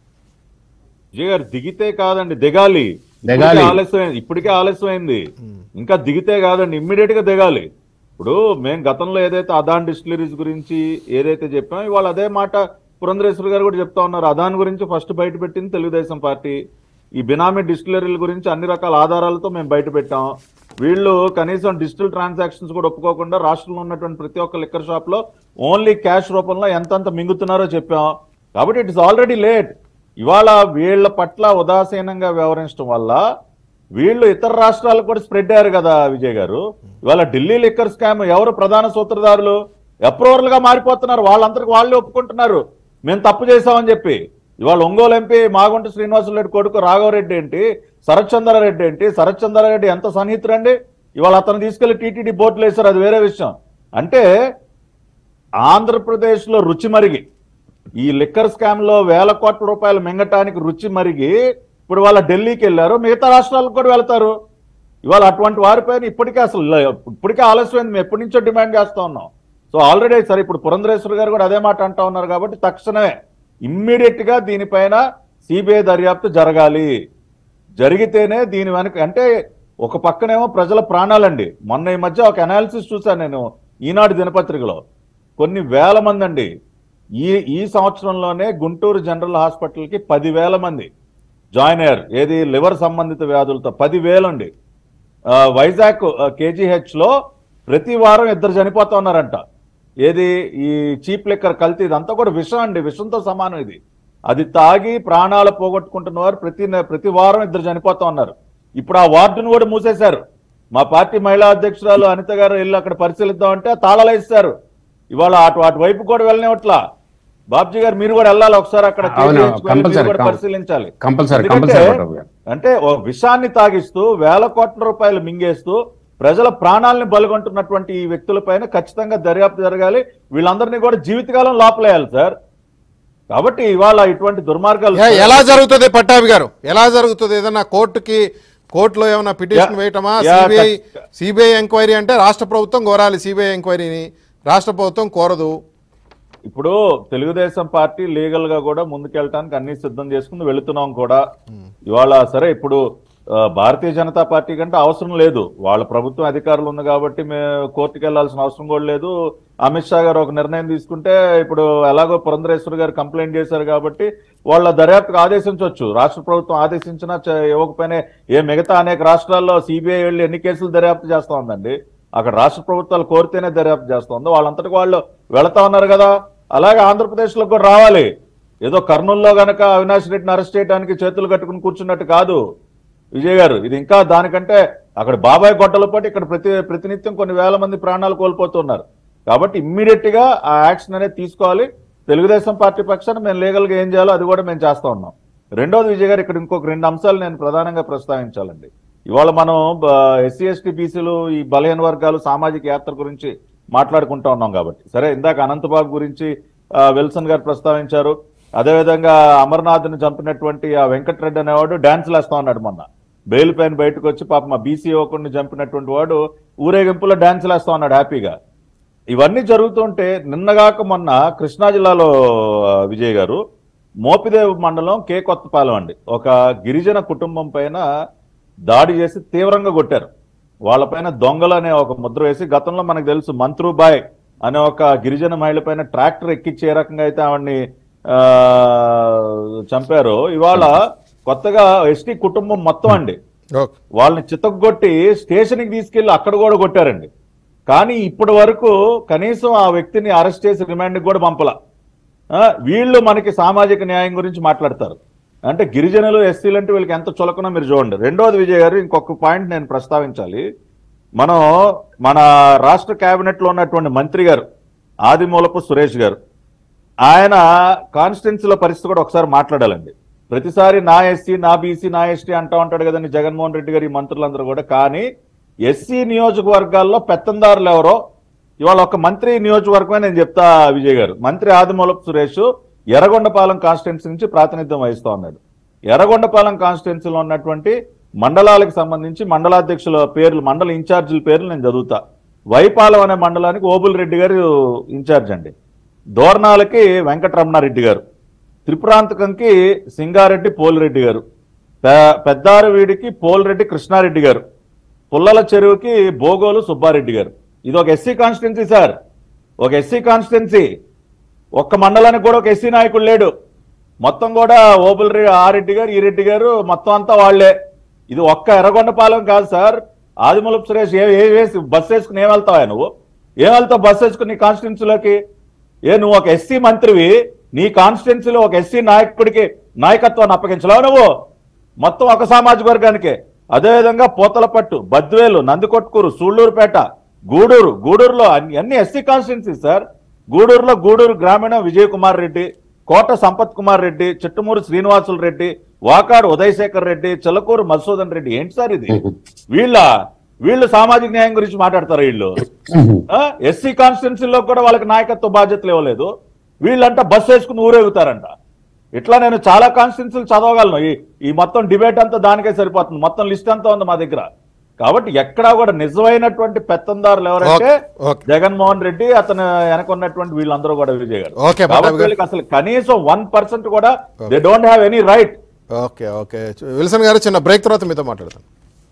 విజయ్ గారు దిగితే కాదండి దిగాలి దిగాలి. ఇప్పటికే ఆలస్యం ఇప్పటికే ఆలస్యమైంది ఇంకా దిగితే కాదండి ఇమ్మీడియట్ గా దిగాలి ఇప్పుడు మేము గతంలో ఏదైతే అదాన్ డిస్టిలరీస్ గురించి ఏదైతే చెప్పామో ఇవాళ అదే మాట పురంధరేశ్వర్ గారు కూడా చెప్తా ఉన్నారు అదాన్ గురించి ఫస్ట్ బయట పెట్టింది తెలుగుదేశం పార్టీ ఈ బినామీ డిస్టిలరీల గురించి అన్ని రకాల ఆధారాలతో మేము బయట పెట్టాం వీళ్ళు కనీసం డిజిటల్ ట్రాన్సాక్షన్స్ కూడా ఒప్పుకోకుండా రాష్ట్రంలో ఉన్నటువంటి ప్రతి ఒక్క లిక్కర్ షాప్ లో ఓన్లీ క్యాష్ రూపంలో ఎంతంత మింగుతున్నారో చెప్పాం కాబట్టి ఇట్ ఇస్ ఆల్రెడీ లేట్ ఇవాళ వీళ్ళ పట్ల ఉదాసీనంగా వ్యవహరించడం వల్ల వీళ్ళు ఇతర రాష్ట్రాలకు కూడా స్ప్రెడ్ అయ్యారు కదా విజయ్ గారు ఇవాళ ఢిల్లీ లిక్కర్ స్కామ్ ఎవరు ప్రధాన సూత్రధారులు అప్రూవల్ గా మారిపోతున్నారు వాళ్ళందరికి వాళ్ళే ఒప్పుకుంటున్నారు మేము తప్పు చేశామని చెప్పి ఇవాళ ఒంగోలు ఎంపీ మాగుంట శ్రీనివాసరెడ్డి కొడుకు రాఘవరెడ్డి ఏంటి శరత్ చంద్రారెడ్డి ఏంటి శరత్ చంద్రారెడ్డి ఎంత సన్నిహితుడండి ఇవాళ అతను తీసుకెళ్లి టీటీడీ బోర్డులు వేశారు అది వేరే విషయం అంటే ఆంధ్రప్రదేశ్ లో రుచి మరిగి ఈ లిక్కర్ స్కామ్ లో వేల కోట్ల రూపాయలు మింగటానికి రుచి మరిగి ఇప్పుడు వాళ్ళ ఢిల్లీకి వెళ్ళారు మిగతా రాష్ట్రాలకు కూడా వెళ్తారు ఇవాళ అటువంటి వారిపైన ఇప్పటికే అసలు లే- ఇప్పటికే ఆలస్యమైంది మేము ఎప్పటి నుంచో డిమాండ్ చేస్తా ఉన్నాం సో ఆల్రెడీ సరే ఇప్పుడు పురంధరేశ్వర్ గారు కూడా అదే మాట అంటా ఉన్నారు కాబట్టి తక్షణమే ఇమ్మీడియట్ గా దీనిపైన సిబిఐ దర్యాప్తు జరగాలి జరిగితేనే దీని వెనక అంటే ఒక పక్కనేమో ప్రజల ప్రాణాలండి మొన్న ఈ మధ్య ఒక అనాలిసిస్ చూశాను నేను ఈనాడు దినపత్రికలో కొన్ని వేల మంది అండి ఈ ఈ సంవత్సరంలోనే గుంటూరు జనరల్ హాస్పిటల్కి పదివేల మంది జాయిన్ అయ్యారు ఏది లివర్ సంబంధిత వ్యాధులతో పదివేలు అండి ఆ, వైజాగ్ కేజీహెచ్ లో ప్రతి వారం ఇద్దరు చనిపోతా ఉన్నారంట ఏది ఈ చీప్ లిక్కర్ కల్తీ ఇదంతా కూడా విషం అండి విషంతో సమానం ఇది అది తాగి ప్రాణాలు పోగొట్టుకుంటున్న వారు ప్రతి నె- ప్రతి వారం ఇద్దరు చనిపోతా ఉన్నారు ఇప్పుడు ఆ వార్డును కూడా మూసేశారు మా పార్టీ మహిళా అధ్యక్షురాలు అనిత గారు వెళ్ళి అక్కడ పరిశీలిద్దామంటే తాళాలు వేస్తారు ఇవాళ అటు అటు వైపు కూడా వెళ్ళనివట్లా బాబ్జీ గారు మీరు కూడా వెళ్ళాలి ఒకసారి అక్కడ అవును, KGH కు వెళ్ళి మీరు కంపల్సరీ, కూడా కం- పరిశీలించాలి కంపల్సరీ ఎందుకంటే- కంపల్సరీ పట్టాభి గారు. అంటే ఓ విషాన్ని తాగిస్తూ వేల కోట్ల రూపాయలు మింగేస్తూ ప్రజల ప్రాణాలని బలగొంటున్నటువంటి ఈ వ్యక్తులపైన ఖచ్చితంగా దర్యాప్తు జరగాలి వీళ్ళందరినీ కూడా జీవితకాలం లోపలేయాలి సార్ కాబట్టి ఇవాళ ఇటువంటి దుర్మార్గాలు ఏ- ఎలా జరుగుతుంది పట్టాభి గారు ఎలా జరుగుతుంది ఏదన్నా కోర్టుకి కోర్టులో ఏమైనా పిటిషన్ యా- వేయటమా యా, సిబిఐ ఖచ్చిత- సిబిఐ ఎంక్వైరీ అంటే రాష్ట్ర ప్రభుత్వం కోరాలి సిబిఐ ఎంక్వైరీని రాష్ట్ర ప్రభుత్వం కోరదు ఇప్పుడు తెలుగుదేశం పార్టీ లీగల్ గా కూడా ముందుకెళ్ళటానికి అన్ని సిద్ధం చేసుకుని వెళుతున్నాం కూడా ఇవాళ సరే ఇప్పుడు ఆ, భారతీయ జనతా పార్టీ కంటే అవసరం లేదు వాళ్ళ ప్రభుత్వం అధికారులు ఉంది కాబట్టి మేము కోర్టుకు వెళ్లాల్సిన అవసరం కూడా లేదు అమిత్ షా గారు ఒక నిర్ణయం తీసుకుంటే ఇప్పుడు ఎలాగో పురంధరేశ్వర్ గారు కంప్లైంట్ చేశారు కాబట్టి వాళ్ళ దర్యాప్తుకు ఆదేశించవచ్చు రాష్ట్ర ప్రభుత్వం ఆదేశించినా చ- ఇవ్వకపోయినా ఏ మిగతా అనేక రాష్ట్రాల్లో సిబిఐ వెళ్ళి ఎన్ని కేసులు దర్యాప్తు చేస్తా ఉందండి అక్కడ రాష్ట్ర ప్రభుత్వాలు కోరితేనే దర్యాప్తు చేస్తా ఉంది వాళ్ళంతటికి వాళ్ళు వెళతా ఉన్నారు కదా అలాగే ఆంధ్రప్రదేశ్ లో కూడా రావాలి ఏదో కర్నూలులో గనక అవినాష్ రెడ్డిని అరెస్ట్ చేయడానికి చేతులు కట్టుకుని కూర్చున్నట్టు కాదు విజయ్ గారు ఇది ఇంకా దానికంటే అక్కడ బాబాయ్ గొడ్డల పాటు ఇక్కడ ప్రతి ప్రతినిత్యం కొన్ని వేల మంది ప్రాణాలు కోల్పోతున్నారు కాబట్టి ఇమ్మీడియట్ గా ఆ యాక్షన్ అనేది తీసుకోవాలి తెలుగుదేశం పార్టీ పక్షాన మేము లీగల్ గా ఏం చేయాలో అది కూడా మేము చేస్తా ఉన్నాం రెండోది విజయ్ గారు ఇక్కడ ఇంకొక రెండు అంశాలు నేను ప్రధానంగా ప్రస్తావించాలండి ఇవాళ మనం ఎస్సీ ఎస్టీ బీసీలు ఈ బలహీన వర్గాలు సామాజిక యాత్ర గురించి మాట్లాడుకుంటా ఉన్నాం కాబట్టి సరే ఇందాక అనంతబాబు గురించి ఆ, విల్సన్ గారు ప్రస్తావించారు అదేవిధంగా అమర్నాథ్ని చంపినటువంటి ఆ వెంకటరెడ్డి అనేవాడు డాన్సులు వేస్తా ఉన్నాడు మొన్న బెయిల్ పైన బయటకు వచ్చి పాప మా బీసీ యువకుడిని చంపినటువంటి వాడు ఊరేగింపులో డాన్సులు వేస్తా ఉన్నాడు హ్యాపీగా ఇవన్నీ జరుగుతుంటే నిన్నగాక మొన్న కృష్ణా జిల్లాలో ఆ, విజయ్ గారు మోపిదేవి మండలం కే కొత్తపాలెం అండి ఒక గిరిజన కుటుంబం పైన దాడి చేసి తీవ్రంగా కొట్టారు వాళ్ళపైన దొంగలు అనే ఒక ముద్ర వేసి గతంలో మనకు తెలుసు మంత్రుబాయ్ అనే ఒక గిరిజన మహిళ పైన ట్రాక్టర్ ఎక్కించి ఏ రకంగా అయితే ఆవిడ్ని ఆ, చంపారో ఇవాళ కొత్తగా ఎస్టీ కుటుంబం మొత్తం అండి ఓకే వాళ్ళని చితగ్గొట్టి స్టేషన్కి తీసుకెళ్లి అక్కడ కూడా కొట్టారండి కానీ ఇప్పటి వరకు కనీసం ఆ వ్యక్తిని అరెస్ట్ చేసి రిమాండ్కి కూడా పంపల ఆ, వీళ్ళు మనకి సామాజిక న్యాయం గురించి మాట్లాడతారు అంటే గిరిజనులు ఎస్సీలు అంటే వీళ్ళకి ఎంత చులకనో మీరు చూడండి రెండోది విజయ్ గారు ఇంకొక పాయింట్ నేను ప్రస్తావించాలి మనం మన రాష్ట్ర కేబినెట్ లో ఉన్నటువంటి మంత్రి గారు ఆదిమూలపు సురేష్ గారు ఆయన కాన్స్టిట్యున్సీలో పరిస్థితి కూడా ఒకసారి మాట్లాడాలండి ప్రతిసారి నా ఎస్సీ నా బీసీ నా ఎస్టీ అంటా ఉంటాడు కదండి జగన్మోహన్ రెడ్డి గారు ఈ మంత్రులందరూ కూడా కానీ ఎస్సీ నియోజకవర్గాల్లో పెత్తందారులు ఎవరో ఇవాళ ఒక మంత్రి నియోజకవర్గమే నేను చెప్తా విజయ్ గారు మంత్రి ఆదిమూలపు సురేష్ ఎర్రగొండపాలెం కాన్స్టిట్యున్సీ నుంచి ప్రాతినిధ్యం వహిస్తా ఉన్నాడు ఎర్రగొండపాలెం కాన్స్టిట్యున్సీలో ఉన్నటువంటి మండలాలకు సంబంధించి మండలాధ్యక్షుల పేర్లు మండల ఇన్ఛార్జీల పేర్లు నేను చదువుతా వైపాలెం అనే మండలానికి ఓబుల్ రెడ్డి గారు ఇన్ఛార్జ్ అండి దోర్నాలకి వెంకటరమణారెడ్డి గారు త్రిపురాంతకంకి సింగారెడ్డి పోలిరెడ్డి గారు పె- పెద్దారవీడికి పోలిరెడ్డి కృష్ణారెడ్డి గారు పుల్లల చెరువుకి బోగోలు సుబ్బారెడ్డి గారు ఇది ఒక ఎస్సీ కాన్స్టిట్యున్సీ సార్ ఒక ఎస్సీ కాన్స్టిట్యున్సీ ఒక్క మండలానికి కూడా ఒక ఎస్సీ నాయకుడు లేడు మొత్తం కూడా ఓబుల్ రెడ్డి ఆ రెడ్డి గారు ఈ రెడ్డి గారు మొత్తం అంతా వాళ్లే ఇది ఒక్క ఎర్రగొండపాలెం కాదు సార్ ఆదిమూలపు సురేష్ ఏ ఏ వేసి బస్సు వేసుకుని ఏం వెళ్తావా నువ్వు ఏం వెళ్తావు బస్సు వేసుకుని నీ కాన్స్టిట్యున్సీలోకి ఏ నువ్వు ఒక ఎస్సీ మంత్రివి నీ కాన్స్టిట్యున్సీలో ఒక ఎస్సీ నాయకుడికి నాయకత్వాన్ని అప్పగించలేవు నువ్వు మొత్తం ఒక సామాజిక వర్గానికే అదేవిధంగా పోతలపట్టు బద్వేలు నందికొట్కూరు సూళ్లూరుపేట గూడూరు గూడూరులో అన్ని అన్ని ఎస్సీ కాన్స్టిట్యున్సీ సార్ గూడూరులో గూడూరు గ్రామీణ విజయ్ కుమార్ రెడ్డి కోట సంపత్ కుమార్ రెడ్డి చిట్టమూరు శ్రీనివాసులు రెడ్డి వాకాడు ఉదయశేఖర్ రెడ్డి చిలకూరు మధుసూదన్ రెడ్డి ఏంటి సార్ ఇది వీళ్ళ వీళ్ళు సామాజిక న్యాయం గురించి మాట్లాడతారు వీళ్ళు ఎస్సీ కాన్స్టిట్యున్సీలో కూడా వాళ్ళకి నాయకత్వ బాధ్యతలు ఇవ్వలేదు వీళ్ళంట బస్సు వేసుకుని ఊరేగుతారంట ఇట్లా నేను చాలా కాన్స్టిట్యున్సీలు చదవగలను ఈ ఈ మొత్తం డిబేట్ అంతా దానికే సరిపోతుంది మొత్తం లిస్ట్ అంతా ఉంది మా దగ్గర కాబట్టి ఎక్కడా కూడా నిజమైనటువంటి పెత్తందారులు ఎవరంటే ఓకే, ఓకే. జగన్మోహన్ రెడ్డి అతను వెనక ఉన్నటువంటి వీళ్ళందరూ కూడా విజయ్ గారు ఓకే, కాబట్టి పట్టాభి గారు. వీళ్ళకి అసలు కనీసం వన్ పర్సెంట్ కూడా they don't have any right okay okay Wilson garu చిన్న బ్రేక్ తర్వాత మీతో మాట్లాడతాను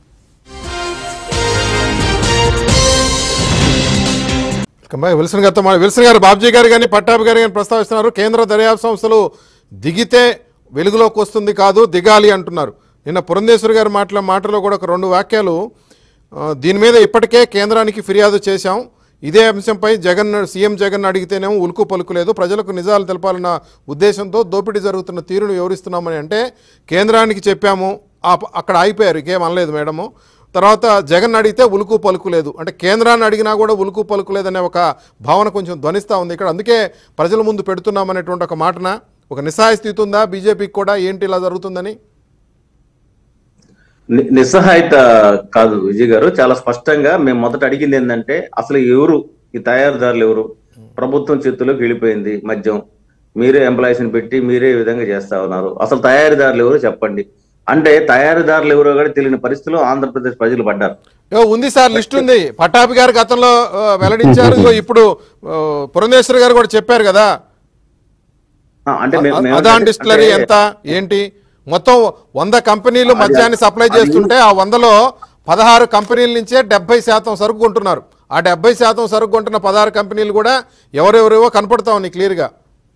వెల్కమ్ బ్యాక్. విల్సన్ గారితో మా విల్సన్ గారు బాబ్జీ గారు కానీ పట్టాభి గారు కానీ ప్రస్తావిస్తున్నారు కేంద్ర దర్యాప్తు సంస్థలు దిగితే వెలుగులోకి వస్తుంది కాదు దిగాలి అంటున్నారు నిన్న పురంధేశ్వరి గారి మాటల మాటలో కూడా ఒక రెండు వాక్యాలు ఆ, దీని మీద ఇప్పటికే కేంద్రానికి ఫిర్యాదు చేశాం ఇదే అంశంపై జగన్ సీఎం జగన్ అడిగితేనేమో ఉలుకు పలుకులేదు ప్రజలకు నిజాలు తెలపాలన్న ఉద్దేశంతో దోపిడీ జరుగుతున్న తీరును వివరిస్తున్నామని అంటే కేంద్రానికి చెప్పాము ఆ ప- అక్కడ ఆగిపోయారు ఇంకేం అనలేదు మేడము తర్వాత జగన్ అడిగితే ఉలుకు పలుకు లేదు అంటే కేంద్రాన్ని అడిగినా కూడా ఉలుకు పలుకు లేదనే ఒక భావన కొంచెం ధ్వనిస్తూ ఉంది ఇక్కడ అందుకే ప్రజల ముందు పెడుతున్నామనేటువంటి ఒక మాటన ఒక నిస్సహాయ స్థితి ఉందా బీజేపీకి కూడా ఏంటి ఇలా జరుగుతుందని ని- నిస్సహాయత కాదు విజయ్ గారు చాలా స్పష్టంగా మేము మొదట అడిగింది ఏంటంటే అసలు ఎవరు ఈ తయారీదారులు ఎవరు ప్రభుత్వం చేతుల్లోకి వెళ్ళిపోయింది మద్యం మీరే ఎంప్లాయీస్ ని పెట్టి మీరే ఈ విధంగా చేస్తా ఉన్నారు అసలు తయారీదారులు ఎవరు చెప్పండి అంటే తయారీదారులు ఎవరో కూడా తెలియని పరిస్థితిలో ఆంధ్రప్రదేశ్ ప్రజలు పడ్డారు ఏ, ఉంది సార్ లిస్ట్ ఉంది పట్టాభి గారు గతంలో ఆ, వెల్లడించారు ఇగో ఇప్పుడు ఆ, పురంధేశ్వరి గారు కూడా చెప్పారు కదా ఆ, అంటే మేము- మేము అదాన్ అంటే- డిస్టిలరీ ఎంత ఏంటి మొత్తం వంద కంపెనీలు మద్యాన్ని సప్లై చేస్తుంటే ఆ వందలో పదహారు కంపెనీల నుంచే డెబ్బై శాతం సరుకు కొంటున్నారు ఆ డెబ్బై శాతం సరుకు కొంటున్న పదహారు కంపెనీలు కూడా ఎవరెవరివో కనపడతా ఉన్నాయి క్లియర్గా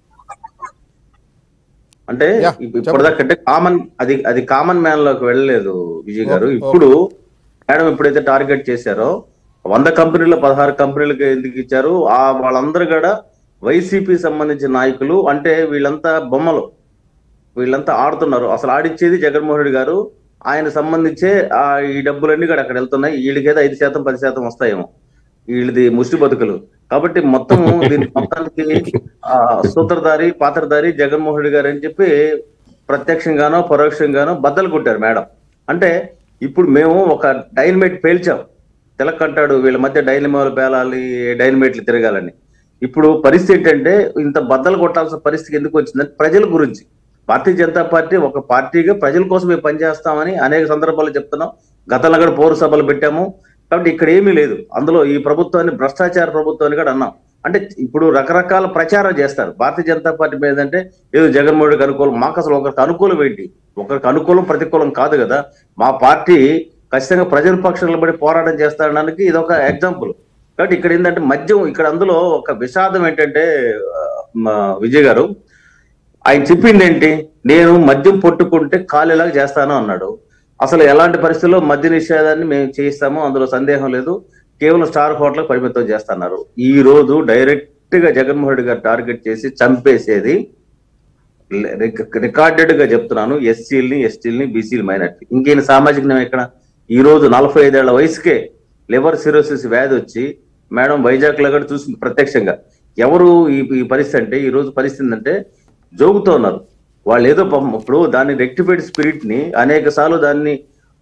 అంటే యా, ఇప్పటిదాకంటే కామన్ అది అది కామన్ మ్యాన్ లోకి వెళ్ళలేదు విజయ్ గారు ఓకే, ఇప్పుడు మేడం ఎప్పుడైతే టార్గెట్ చేశారో వంద కంపెనీలు పదహారు కంపెనీలకు ఎందుకు ఇచ్చారు ఆ వాళ్ళందరూ కూడా వైసీపీ సంబంధించిన నాయకులు అంటే వీళ్ళంతా బొమ్మలు వీళ్ళంతా ఆడుతున్నారు అసలు ఆడిచ్చేది జగన్మోహన్ రెడ్డి గారు ఆయన సంబంధించే ఆ ఈ డబ్బులన్నీ కూడా అక్కడ వెళ్తున్నాయి వీళ్ళకేదో ఐదు శాతం పది శాతం వస్తాయేమో వీళ్ళది ముష్టి బతుకులు కాబట్టి మొత్తం దీని మొత్తానికి ఆ సూత్రధారి పాత్రధారి జగన్మోహన్ రెడ్డి గారు అని చెప్పి ప్రత్యక్షంగానో పరోక్షంగానో బద్దలు కొట్టారు మేడం అంటే ఇప్పుడు మేము ఒక డైనమేట్ పేల్చాం తిలకంటాడు వీళ్ళ మధ్య డైనమోలు పేలాలి డైనమేట్లు తిరగాలని ఇప్పుడు పరిస్థితి ఏంటంటే ఇంత బద్దలు కొట్టాల్సిన పరిస్థితి ఎందుకు వచ్చిందంటే ప్రజల గురించి భారతీయ జనతా పార్టీ ఒక పార్టీగా ప్రజల కోసం మేము పనిచేస్తామని అనేక సందర్భాల్లో చెప్తున్నాం గతంలో కూడా పౌర సభలు పెట్టాము కాబట్టి ఇక్కడ ఏమీ లేదు అందులో ఈ ప్రభుత్వాన్ని భ్రష్టాచార ప్రభుత్వాన్ని కూడా అన్నాం అంటే ఇప్పుడు రకరకాల ప్రచారం చేస్తారు భారతీయ జనతా పార్టీ మీద అంటే ఏదో జగన్మోహన్ రెడ్డికి అనుకూలం మాకు అసలు ఒకరికి అనుకూలం ఏంటి ఒకరికి అనుకూలం ప్రతికూలం కాదు కదా మా పార్టీ ఖచ్చితంగా ప్రజల పక్షంలో పడి పోరాటం చేస్తాడడానికి ఇది ఒక ఎగ్జాంపుల్ కాబట్టి ఇక్కడ ఏంటంటే మద్యం ఇక్కడ అందులో ఒక విషాదం ఏంటంటే ఆ, మా విజయ్ గారు ఆయన చెప్పింది ఏంటి నేను మద్యం పట్టుకుంటే కాలేలాగా చేస్తాను అన్నాడు అసలు ఎలాంటి పరిస్థితుల్లో మద్య నిషేధాన్ని మేము చేయిస్తాము అందులో సందేహం లేదు కేవలం స్టార్ హోటల్ పరిమితం చేస్తున్నారు ఈ రోజు డైరెక్ట్ గా జగన్మోహన్ రెడ్డి గారు టార్గెట్ చేసి చంపేసేది రికార్డెడ్ గా చెప్తున్నాను ఎస్సీలని ఎస్టీలని బీసీలు మైనార్టీ ఇంకేం సామాజిక న్యాయం ఎక్కడ ఈ రోజు నలభై ఐదేళ్ల వయసుకే లివర్ సిరోసిస్ వ్యాధి వచ్చి మేడం వైజాగ్ లో కూడా చూసింది ప్రత్యక్షంగా ఎవరు ఈ ఈ పరిస్థితి అంటే ఈ రోజు పరిస్థితి అంటే జోగుతూ ఉన్నారు వాళ్ళు ఏదో పాపం ఇప్పుడు దాన్ని రెక్టిఫైడ్ స్పిరిట్ ని అనేక సార్లు దాన్ని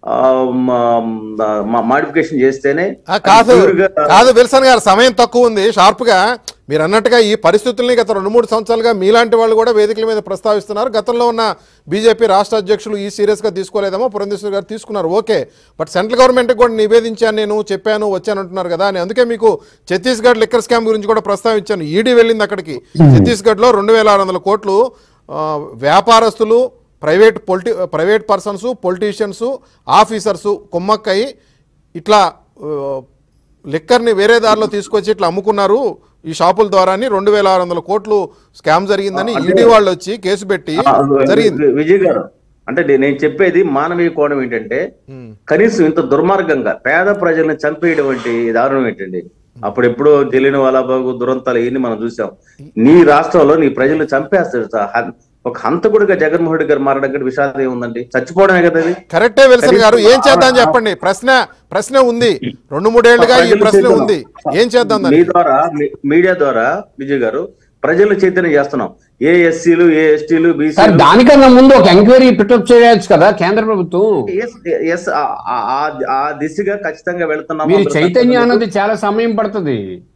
మాడిఫికేషన్ చేస్తేనే ఆ, కాదు అది pure గా- కాదు విల్సన్ గారు సమయం తక్కువ ఉంది షార్ప్ గా మీరు అన్నట్టుగా ఈ పరిస్థితుల్ని గత రెండు మూడు సంవత్సరాలుగా మీలాంటి వాళ్ళు కూడా వేదికల మీద ప్రస్తావిస్తున్నారు గతంలో ఉన్న బీజేపీ రాష్ట్ర అధ్యక్షులు ఈ సీరియస్ గా తీసుకోలేదేమో పురంధేశ్వర్ గారు తీసుకున్నారు ఓకే బట్ సెంట్రల్ గవర్నమెంట్ కూడా నివేదించాను నేను చెప్పాను వచ్చాను అంటున్నారు కదా అని అందుకే మీకు ఛత్తీస్గఢ్ లిక్కర్ స్కామ్ గురించి కూడా ప్రస్తావించాను ఈడీ వెళ్ళింది అక్కడికి ఛత్తీస్గఢ్లో రెండు వేల ఆరు వందల కోట్లు ఆ, వ్యాపారస్తులు ప్రైవేట్ పొలిటి ప్రైవేట్ పర్సన్స్ పొలిటీషియన్స్ ఆఫీసర్సు కుమ్మక్కయి ఇట్లా ఆ, లిక్కర్ని వేరే దారిలో తీసుకొచ్చి ఇట్లా అమ్ముకున్నారు ఈ షాపుల ద్వారా రెండు వేల ఆరు వందల కోట్లు స్కామ్ జరిగిందని అంటే- ఈడీ వాళ్ళు వచ్చి కేసు పెట్టి ఆ, జరిగింది వి- విజయ్ గారు అంటే నే- నేను చెప్పేది మానవీయ కోణం ఏంటంటే కనీసం ఇంత దుర్మార్గంగా పేద ప్రజల్ని చంపేయడం వంటి దారుణం ఏంటండి అప్పుడు ఎప్పుడో తెలియని వాళ్ళ బాగు దురంతాలు ఇవన్నీ మనం చూసాం నీ రాష్ట్రంలో నీ ప్రజల్ని చంపేస్తాడు సార్. హన్- ఒక హంతకుడిగా జగన్మోహన్ రెడ్డి గారు మారడం కంటే విషాదం ఏముందండి చచ్చిపోవడమే కదా అది కరెక్టే విల్సన్ గారు ఏం చేద్దాం ఆ- చెప్పండి ప్రశ్న ప్రశ్న ఉంది రెండు మూడేళ్లుగా ఈ ప్రజలు ప్రశ్న చేద్దాం. ఉంది ఏం చేద్దాం మీ దాన్ని ద్వారా మీ- మీడియా ద్వారా విజయ్ గారు ప్రజలు చైతన్యం చేస్తున్నాం ఏ ఎస్సీలు ఏ ఎస్టీలు సార్ బీసీలు దానికన్నా ముందు ఒక ఎంక్వైరీ పిటప్ చేయొచ్చు కదా కేంద్ర ప్రభుత్వం ఎస్ ఎస్ ఆ- ఆ- ఆ- ఆ దిశగా ఖచ్చితంగా వెళుతున్నాం మీరు అందరూ చైతన్యం అన్నది చాలా సమయం పడుతుంది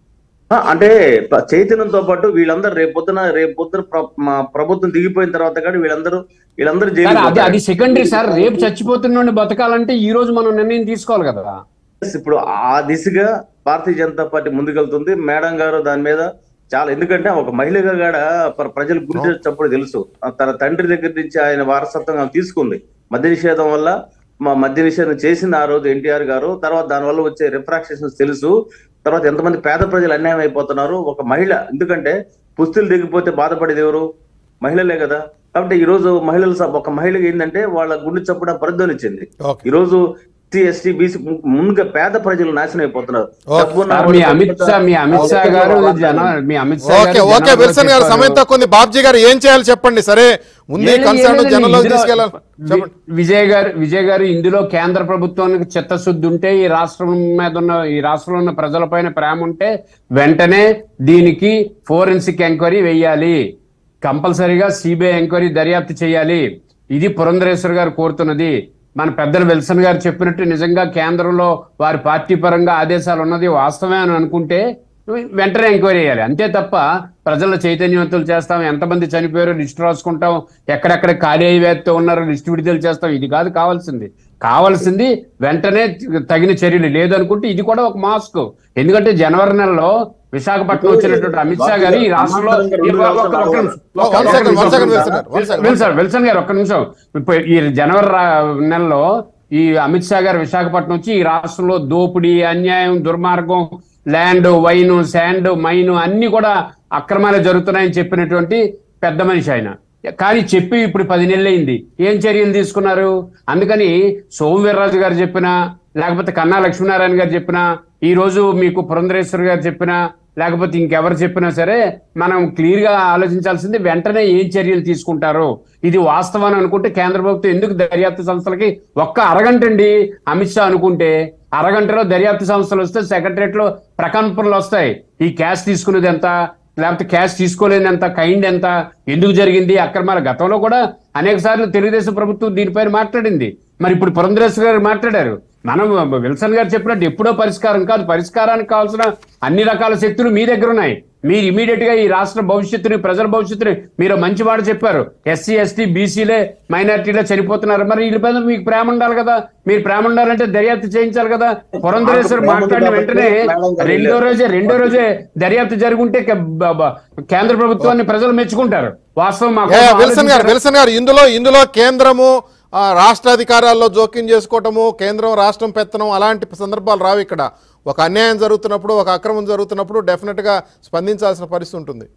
ఆ, అంటే ప- చైతన్యంతో పాటు వీళ్ళందరూ రేపు పొద్దున రేపు పొద్దున ప్ర- మా ప్రభుత్వం దిగిపోయిన తర్వాత కానీ వీళ్ళందరూ వీళ్ళందరూ సార్ జైలు అది అది సెకండరీ సార్ రేపు చచ్చిపోతున్న బతకాలంటే ఈ రోజు మనం నిర్ణయం తీసుకోవాలి కదా ఇప్పుడు ఆ దిశగా భారతీయ జనతా పార్టీ ముందుకెళ్తుంది మేడం గారు దాని మీద చాలా ఎందుకంటే ఒక మహిళగా కూడా ప్ర- ప్రజలు గురి చేసేటప్పుడు తెలుసు ఆ తన తండ్రి దగ్గర నుంచి ఆయన వారసత్వం ఆమె తీసుకుంది మద్య నిషేధం వల్ల మా మద్య నిషేధం చేసింది ఆ రోజు ఎన్టీఆర్ గారు తర్వాత దాని వల్ల వచ్చే రిఫ్రాక్షన్స్ తెలుసు తర్వాత ఎంతమంది పేద ప్రజలు అన్యాయం అయిపోతున్నారు ఒక మహిళ ఎందుకంటే పుస్తులు దిగిపోతే బాధపడేది ఎవరు మహిళలే కదా కాబట్టి ఈ రోజు మహిళలు స- ఒక మహిళకి ఏంటంటే వాళ్ళ గుండె చప్పున పరిధ్వనిచ్చింది ఓకే ఈ రోజు ఎస్టీ ఎస్టీ బీసీ ముందుగా పేద ప్రజలు నాశనం అయిపోతున్నారు ఓకే. డబ్బున్న సార్, మీ అమిత్ షా మీ అమిత్ షా గారు జన మీ అమిత్ షా ఓకే గారు ఓకే జనాల్లో విల్సన్ గారు చెప్పారు. సమయం తక్కువ ఉంది బాబ్జీ గారు ఏం చేయాలి చెప్పండి సరే ఉంది ఏం లేదు, కన్సర్న్ ఏం లేదు, జనంలో ఇందులో- తీసుకెళ్ళాలి చెప్పండి వి- విజయ్ గారు విజయ్ గారు ఇందులో కేంద్ర ప్రభుత్వానికి చిత్తశుద్ధి ఉంటే ఈ రాష్ట్రం మీద ఉన్న ఈ రాష్ట్రంలో ఉన్న ప్రజలపైన ప్రేమ ఉంటే వెంటనే దీనికి ఫోరెన్సిక్ ఎంక్వైరీ వేయాలి కంపల్సరీగా సిబిఐ ఎంక్వైరీ దర్యాప్తు చేయాలి ఇది పురంధరేశ్వర్ గారు కోరుతున్నది మన పెద్దలు విల్సన్ గారు చెప్పినట్టు నిజంగా కేంద్రంలో వారి పార్టీ పరంగా ఆదేశాలు ఉన్నది వాస్తవమే అని అనుకుంటే వెంటనే ఎంక్వైరీ చేయాలి అంతే తప్ప ప్రజల చైతన్యవంతులు చేస్తాం ఎంతమంది చనిపోయారో లిస్ట్ రాసుకుంటాం ఎక్కడెక్కడ ఖాళీ అయ్యేతో ఉన్నారో లిస్ట్ విడుదల చేస్తాం ఇది కాదు కావాల్సింది కావాల్సింది వెంటనే తగిన చర్యలు లేదనుకుంటే ఇది కూడా ఒక మాస్క్ ఎందుకంటే జనవరి నెలలో విశాఖపట్నం వచ్చినటువంటి అమిత్ షా గారు ఈ రాష్ట్రంలో ఒక్క- ఒక్క- ఒక్క నిమిషం, ఒక్క- One ఒక్క second, one నిమిషం. second, Wilson garu, one second. Wilson Wilson garu ఒక్క నిమిషం ఇప్పుడు ఈ జనవరి రా- నెలలో ఈ అమిత్ షా గారు విశాఖపట్నం వచ్చి ఈ రాష్ట్రంలో దోపిడీ అన్యాయం దుర్మార్గం ల్యాండ్ వైన్ శాండ్ మైన్ అన్ని కూడా అక్రమాలు జరుగుతున్నాయని చెప్పినటువంటి పెద్ద మనిషి ఆయన కానీ చెప్పి ఇప్పుడు పది నెలలు అయింది ఏం చర్యలు తీసుకున్నారు అందుకని సోమవీర్రాజు గారు చెప్పినా లేకపోతే కన్నా లక్ష్మీనారాయణ గారు చెప్పినా ఈ రోజు మీకు పురంధరేశ్వర్ గారు చెప్పినా లేకపోతే ఇంకెవరు చెప్పినా సరే మనం క్లియర్ గా ఆలోచించాల్సింది వెంటనే ఏం చర్యలు తీసుకుంటారు ఇది వాస్తవాన్ని అనుకుంటే కేంద్ర ప్రభుత్వం ఎందుకు దర్యాప్తు సంస్థలకి ఒక్క అరగంట అండి అమిత్ షా అనుకుంటే అరగంటలో దర్యాప్తు సంస్థలు వస్తే సెక్రటరేట్ లో ప్రకంపనలు వస్తాయి ఈ క్యాష్ తీసుకునేది ఎంత లేకపోతే క్యాష్ తీసుకోలేని ఎంత కైండ్ ఎంత ఎందుకు జరిగింది అక్రమాల గతంలో కూడా అనేక సార్లు తెలుగుదేశం ప్రభుత్వం దీనిపైన మాట్లాడింది మరి ఇప్పుడు పురంధరేశ్వర గారు మాట్లాడారు మనం విల్సన్ గారు చెప్పినట్టు ఎప్పుడో పరిష్కారం కాదు పరిష్కారానికి కావాల్సిన అన్ని రకాల శక్తులు మీ దగ్గర ఉన్నాయి మీరు ఇమీడియట్ గా ఈ రాష్ట్ర భవిష్యత్తుని ప్రజల భవిష్యత్తుని మీరు మంచి మాట చెప్పారు ఎస్సీ ఎస్టీ బీసీలే మైనార్టీలే చనిపోతున్నారు మరి వీళ్ళ మీద మీకు ప్రేమ ఉండాలి కదా మీరు ప్రేమ ఉండాలంటే దర్యాప్తు చేయించాలి కదా పురంధరేశ్వర్ మాకు ప్రేమ మాట్లాడిన ఉంది వెంటనే కాబట్టి రెండో రోజే రెండో రోజే దర్యాప్తు జరుగుంటే కే- బ- బ- కేంద్ర ప్రభుత్వాన్ని ప్రజలు మెచ్చుకుంటారు వాస్తవం మాకు ఏ, విల్సన్ గారు విల్సన్ గారు ఇందులో ఇందులో కేంద్రము ఆ, రాష్ట్ర అధికారాల్లో జోక్యం చేసుకోవటము కేంద్రం రాష్ట్రం పెత్తనం అలాంటి సందర్భాలు రావు ఇక్కడ ఒక అన్యాయం జరుగుతున్నప్పుడు ఒక అక్రమం జరుగుతున్నప్పుడు డెఫినెట్ గా స్పందించాల్సిన పరిస్థితి ఉంటుంది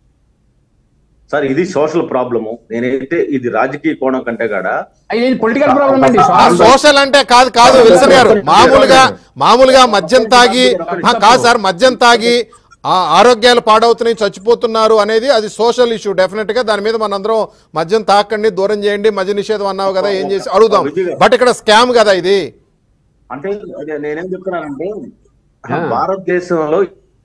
సార్ ఇది సోషల్ ప్రాబ్లము నేనైతే ఇది రాజకీయ కోణం కంటే కాడా ఇది పొలిటికల్ ప్రాబ్లం అండి ఆ సోషల్ అంటే కాదు కాదు విల్సన్ గారు మామూలుగా మామూలుగా మద్యం తాగి ఆ, కాదు సార్ మద్యం తాగి ఆ ఆరోగ్యాలు పాడవుతున్నాయి చచ్చిపోతున్నారు అనేది అది సోషల్ ఇష్యూ డెఫినెట్ గా దాని మీద మనందరం మద్యం తాకండి దూరం చేయండి మద్య నిషేధం అన్నావు కదా ఏం చేసి అడుగుదాం బట్ ఇక్కడ స్కామ్ కదా ఇది అంటే అదే నేనేం చెప్తున్నానంటే ఆ. భారతదేశంలో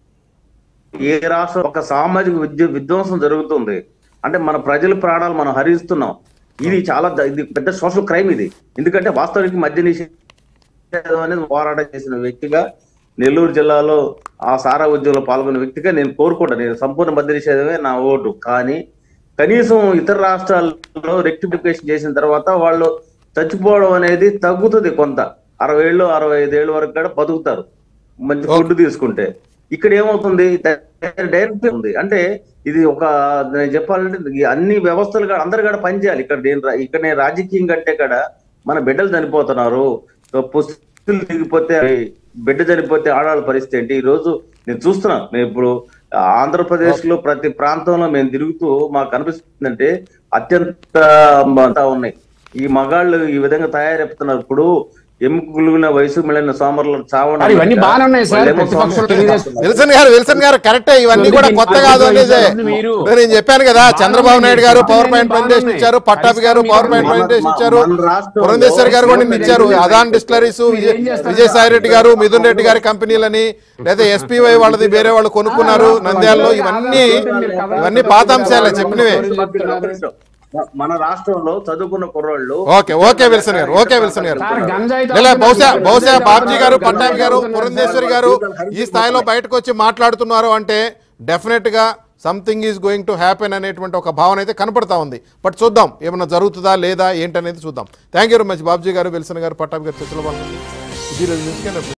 ఏ రాష్ట్రం ఒక సామాజిక విద్య విధ్వంసం జరుగుతుంది అంటే మన ప్రజల ప్రాణాలు మనం హరిస్తున్నాం ఇది చాలా ద- ఇది పెద్ద సోషల్ క్రైమ్ ఇది ఎందుకంటే వాస్తవానికి మద్య నిషేధం అనేది పోరాటం చేసిన వ్యక్తిగా నెల్లూరు జిల్లాలో ఆ సారా ఉద్యమంలో పాల్గొన్న వ్యక్తిగా నేను కోరుకుంటా నేను సంపూర్ణ మద్య నిషేధమే నా ఓటు కానీ కనీసం ఇతర రాష్ట్రాల్లో రెక్టిఫికేషన్ చేసిన తర్వాత వాళ్ళు చచ్చిపోవడం అనేది తగ్గుతుంది కొంత అరవై ఏళ్ళు అరవై ఐదేళ్ళు వరకు కూడా బతుకుతారు మంచి ఫుడ్ తీసుకుంటే ఇక్కడ ఏమవుతుంది డైరెక్ట్ ఉంది అంటే ఇది ఒక నేను చెప్పాలంటే ఈ అన్ని వ్యవస్థలు కూడా అందరు కూడా పనిచేయాలి ఇక్కడ నేను రా- ఇక్కడ నేను రాజకీయం కంటే కూడా మన బిడ్డలు చనిపోతున్నారు పుస్తులు దిగిపోతే బిడ్డ చనిపోతే ఆడవాళ్ళ పరిస్థితి ఏంటి ఈ రోజు నేను చూస్తున్నా నేను ఇప్పుడు ఆంధ్రప్రదేశ్ లో ప్రతి ప్రాంతంలో మేము తిరుగుతూ మాకు కనిపిస్తుందంటే అత్యంత అంతా ఉన్నాయి ఈ మగాళ్ళు ఈ విధంగా తయారెప్పుతున్నారు ఇప్పుడు ఎముకలుగిన వయసు మిగిలిన సోమరులు చావడం మరి ఇవన్నీ బాగానే ఉన్నాయి సార్ వాళ్ళేమో ప్రతిపక్షంలో తెలుగుదేశం విల్సన్ గారు విల్సన్ గారు కరెక్టే ఇవన్నీ కూడా కొత్త కాదు అనేదే మీరు నేను చెప్పాను కదా చంద్రబాబు నాయుడు గారు పవర్ పాయింట్ ప్రజెంటేషన్ ఇచ్చారు పట్టాభి గారు పవర్ పాయింట్ మన- ప్రజెంటేషన్ ఇచ్చారు మన రాష్ట్రంలో పురంధేశ్వర్ గారు కూడా నిన్న ఇచ్చారు అదాన్ డిస్టిలరీస్ విజయసాయి రెడ్డి గారు మిథున్ రెడ్డి గారి కంపెనీలని లేదా ఎస్పీవై వాళ్ళది వేరే వాళ్ళు కొనుక్కున్నారు నంద్యాలలో ఇవన్నీ ఇవన్నీ పాత అంశాలే చెప్పినవే మన రాష్ట్రంలో చదువుకున్న కుర్రోళ్ళు okay okay Wilson garu okay Wilson garu sir గంజాయి లేదా బహుశా తాగుతున్నారు. బహుశా బాబ్జీ గారు గంజాయి పట్టాభి గారు తాగుతున్నారు పురంధేశ్వరి సార్. గారు ఈ స్థాయిలో బయటకు వచ్చి మాట్లాడుతున్నారు అంటే డెఫినెట్ గా something is going to happen అనేటువంటి ఒక భావన అయితే కనపడతా ఉంది బట్ చూద్దాం ఏమైనా జరుగుతుందా లేదా ఏంటనేది చూద్దాం thank you very much Babji garu Wilson గారు పట్టాభి గారు చర్చలో పాల్గొన్నారు. ఇది రోజు న్యూస్ కే